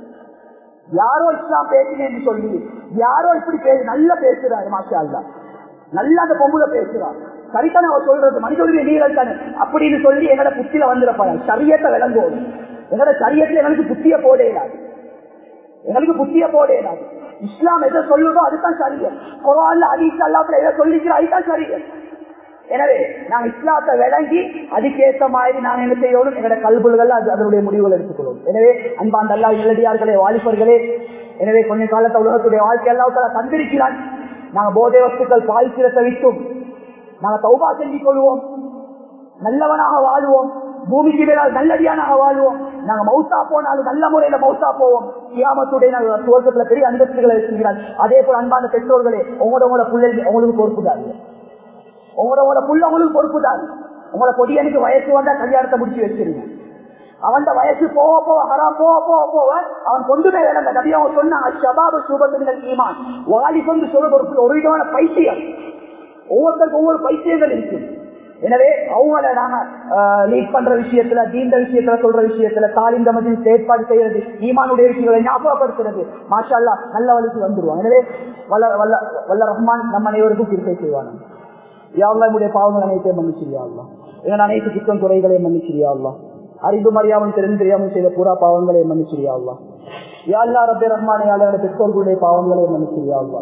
யாரோ இஸ்லாம் பேசினேன்னு சொல்லி யாரோ இப்படி பேச நல்லா பேசுறாரு மாஷா அல்லா நல்லா அந்த பொம்புல பேசுறாரு சரித்தானே அவர் சொல்றது மனிதனுடைய நீரல் தானே அப்படின்னு சொல்லி எங்கட புத்தியில வந்துடப்பாங்க சரியத்தை விளங்குவோம் எங்கட சரியத்துல எங்களுக்கு புத்திய போடேடாது எங்களுக்கு புத்திய போடேடாது இஸ்லாம் எதை சொல்லுதோ அதுதான் சரியல் குரான்ல அடித்து அல்லாப்புல எதை சொல்லிக்கிறோம் அதுதான் சரியல் எனவே நாங்க இஸ்லாத்தை விளங்கி அதுக்கேற்ற மாதிரி நாங்க என்ன செய்யணும் எங்களோட கல்புகள் அது அதனுடைய முடிவுகள் எடுத்துக்கொள்வோம் எனவே அன்பாந்த அல்லா இளடியார்களே வாலிபர்களே எனவே கொஞ்ச காலத்தை உலகத்துடைய வாழ்க்கை எல்லாம் தந்திருக்கிறான் நாங்க போதை வஸ்துக்கள் பாய்ச்சிரத்தை விட்டும் நாங்க தௌபா செஞ்சு கொள்வோம் நல்லவனாக வாழ்வோம் பூமிக்கு மேலால் நல்லடியானாக வாழ்வோம் நாங்க மௌசா போனாலும் நல்ல முறையில மௌசா போவோம் கியாமத்துடைய நாங்க சுவர்க்கத்துல பெரிய அந்தஸ்துகளை வச்சுக்கிறார் அதே போல அன்பான பெற்றோர்களே உங்களோட உங்களோட பிள்ளைகள் உங்களுக்கு பொறுப்புதாரு உங்களோட உங்களோட புள்ள உங்களுக்கு பொறுப்புதான் உங்களோட பொடியனுக்கு வயசு வந்தா கல்யாணத்தை முடிச்சு வச்சிருங்க அவன் வயசு போக போக ஹரா போக போக போக அவன் கொண்டுமே இழந்த நபி அவன் சொன்னான் ஷபாபு சுபத்துகள் ஈமான் வாலி கொண்டு சொல்றது ஒரு ஒரு விதமான பைத்தியம் ஒவ்வொருத்தருக்கும் ஒவ்வொரு பைத்தியங்கள் இருக்கு எனவே அவங்கள நாங்க லீட் பண்ற விஷயத்துல தீண்ட விஷயத்துல சொல்ற விஷயத்துல தாலிந்த மதில் ஏற்பாடு செய்யறது ஈமானுடைய விஷயங்களை ஞாபகப்படுத்துறது மாஷா அல்லா நல்ல வழிக்கு வந்துருவாங்க எனவே வல்ல வல்ல வல்ல ரஹ்மான் நம்ம அனைவருக்கும் திருப்பை செய்வாங்க யாழ்லா என்னுடைய பாவங்கள் அனைத்தையும் மன்னிச்சிரியாள்லா எங்கள் அனைத்து குற்றம் குறைகளையும் மன்னிச்சிரியாள்லா அறிந்து மறியாமல் தெரிந்து தெரியாமல் செய்த பூரா பாவங்களையும் மன்னிச்சிரியாள்லா யாழ்லா ரப்பே ரஹ்மானே யாழ்லா பெற்றோர்களுடைய பாவங்களையும் மன்னிச்சிரியாள்லா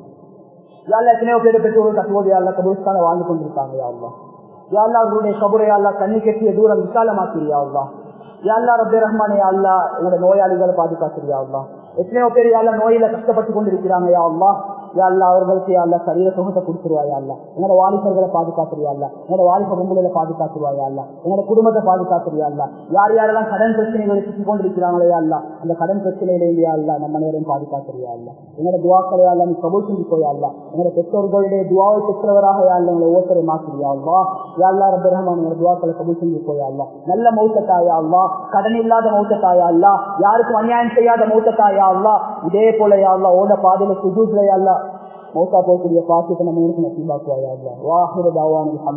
யாழ்லா எத்தனையோ பேர் பெற்றோர்கள் தற்போது யாழ்லா கபூஸ்தான வாழ்ந்து கொண்டிருக்காங்க யாழ்லா யாழ்லா அவர்களுடைய கபுரை யாழ்லா கண்ணி கட்டிய தூரம் விசாலமாக்கிறியாள்லா யாழ்லா ரப்பே ரஹ்மானே யாழ்லா எங்களோட நோயாளிகளை பாதுகாக்கிறியாள்லா எத்தனையோ பேர் யாழ்லா நோயில கஷ்டப்பட்டு கொண்டிருக்கிறாங்க யாழ்லா யாழ்லா அவர்களுக்கு யாழ்லா சரீர சுகத்தை கொடுத்துருவாயா இல்ல என்னோட வாலிபர்களை பாதுகாத்துருவா இல்ல என்னோட வாலிப பொங்கலை பாதுகாத்துருவாயா இல்ல என்னோட குடும்பத்தை பாதுகாத்துருவா இல்ல யார் யாரெல்லாம் கடன் பிரச்சனைகளை சுற்றி கொண்டிருக்கிறாங்களே அல்ல அந்த கடன் பிரச்சனையில இல்லையா இல்ல நம்ம நேரம் பாதுகாத்துருவா இல்ல என்னோட துவாக்களை அல்ல நீ கபூல் செஞ்சு போயா இல்ல என்னோட பெற்றோர்களுடைய துவாவை பெற்றவராக யாழ்ல எங்களை ஓட்டரை மாற்றியா அல்லா யாழ்லா ரபரஹமான் என்னோட துவாக்களை கபூல் செஞ்சு போயா இல்ல நல்ல மௌத்தத்தாயா அல்லா கடன் இல்லாத மௌத்தத்தாயா அல்லா யாருக்கும் அநியாயம் செய்யாத மௌத்தத்தாயா அல்லா இதே போல யாழ்லா ஓட பாதையில சுஜூட்ல யாழ்லா மௌத்தா போகக்கூடிய பாக்கியத்தை நம்ம நசீபாக்குவாயா வாஹிர தாவான்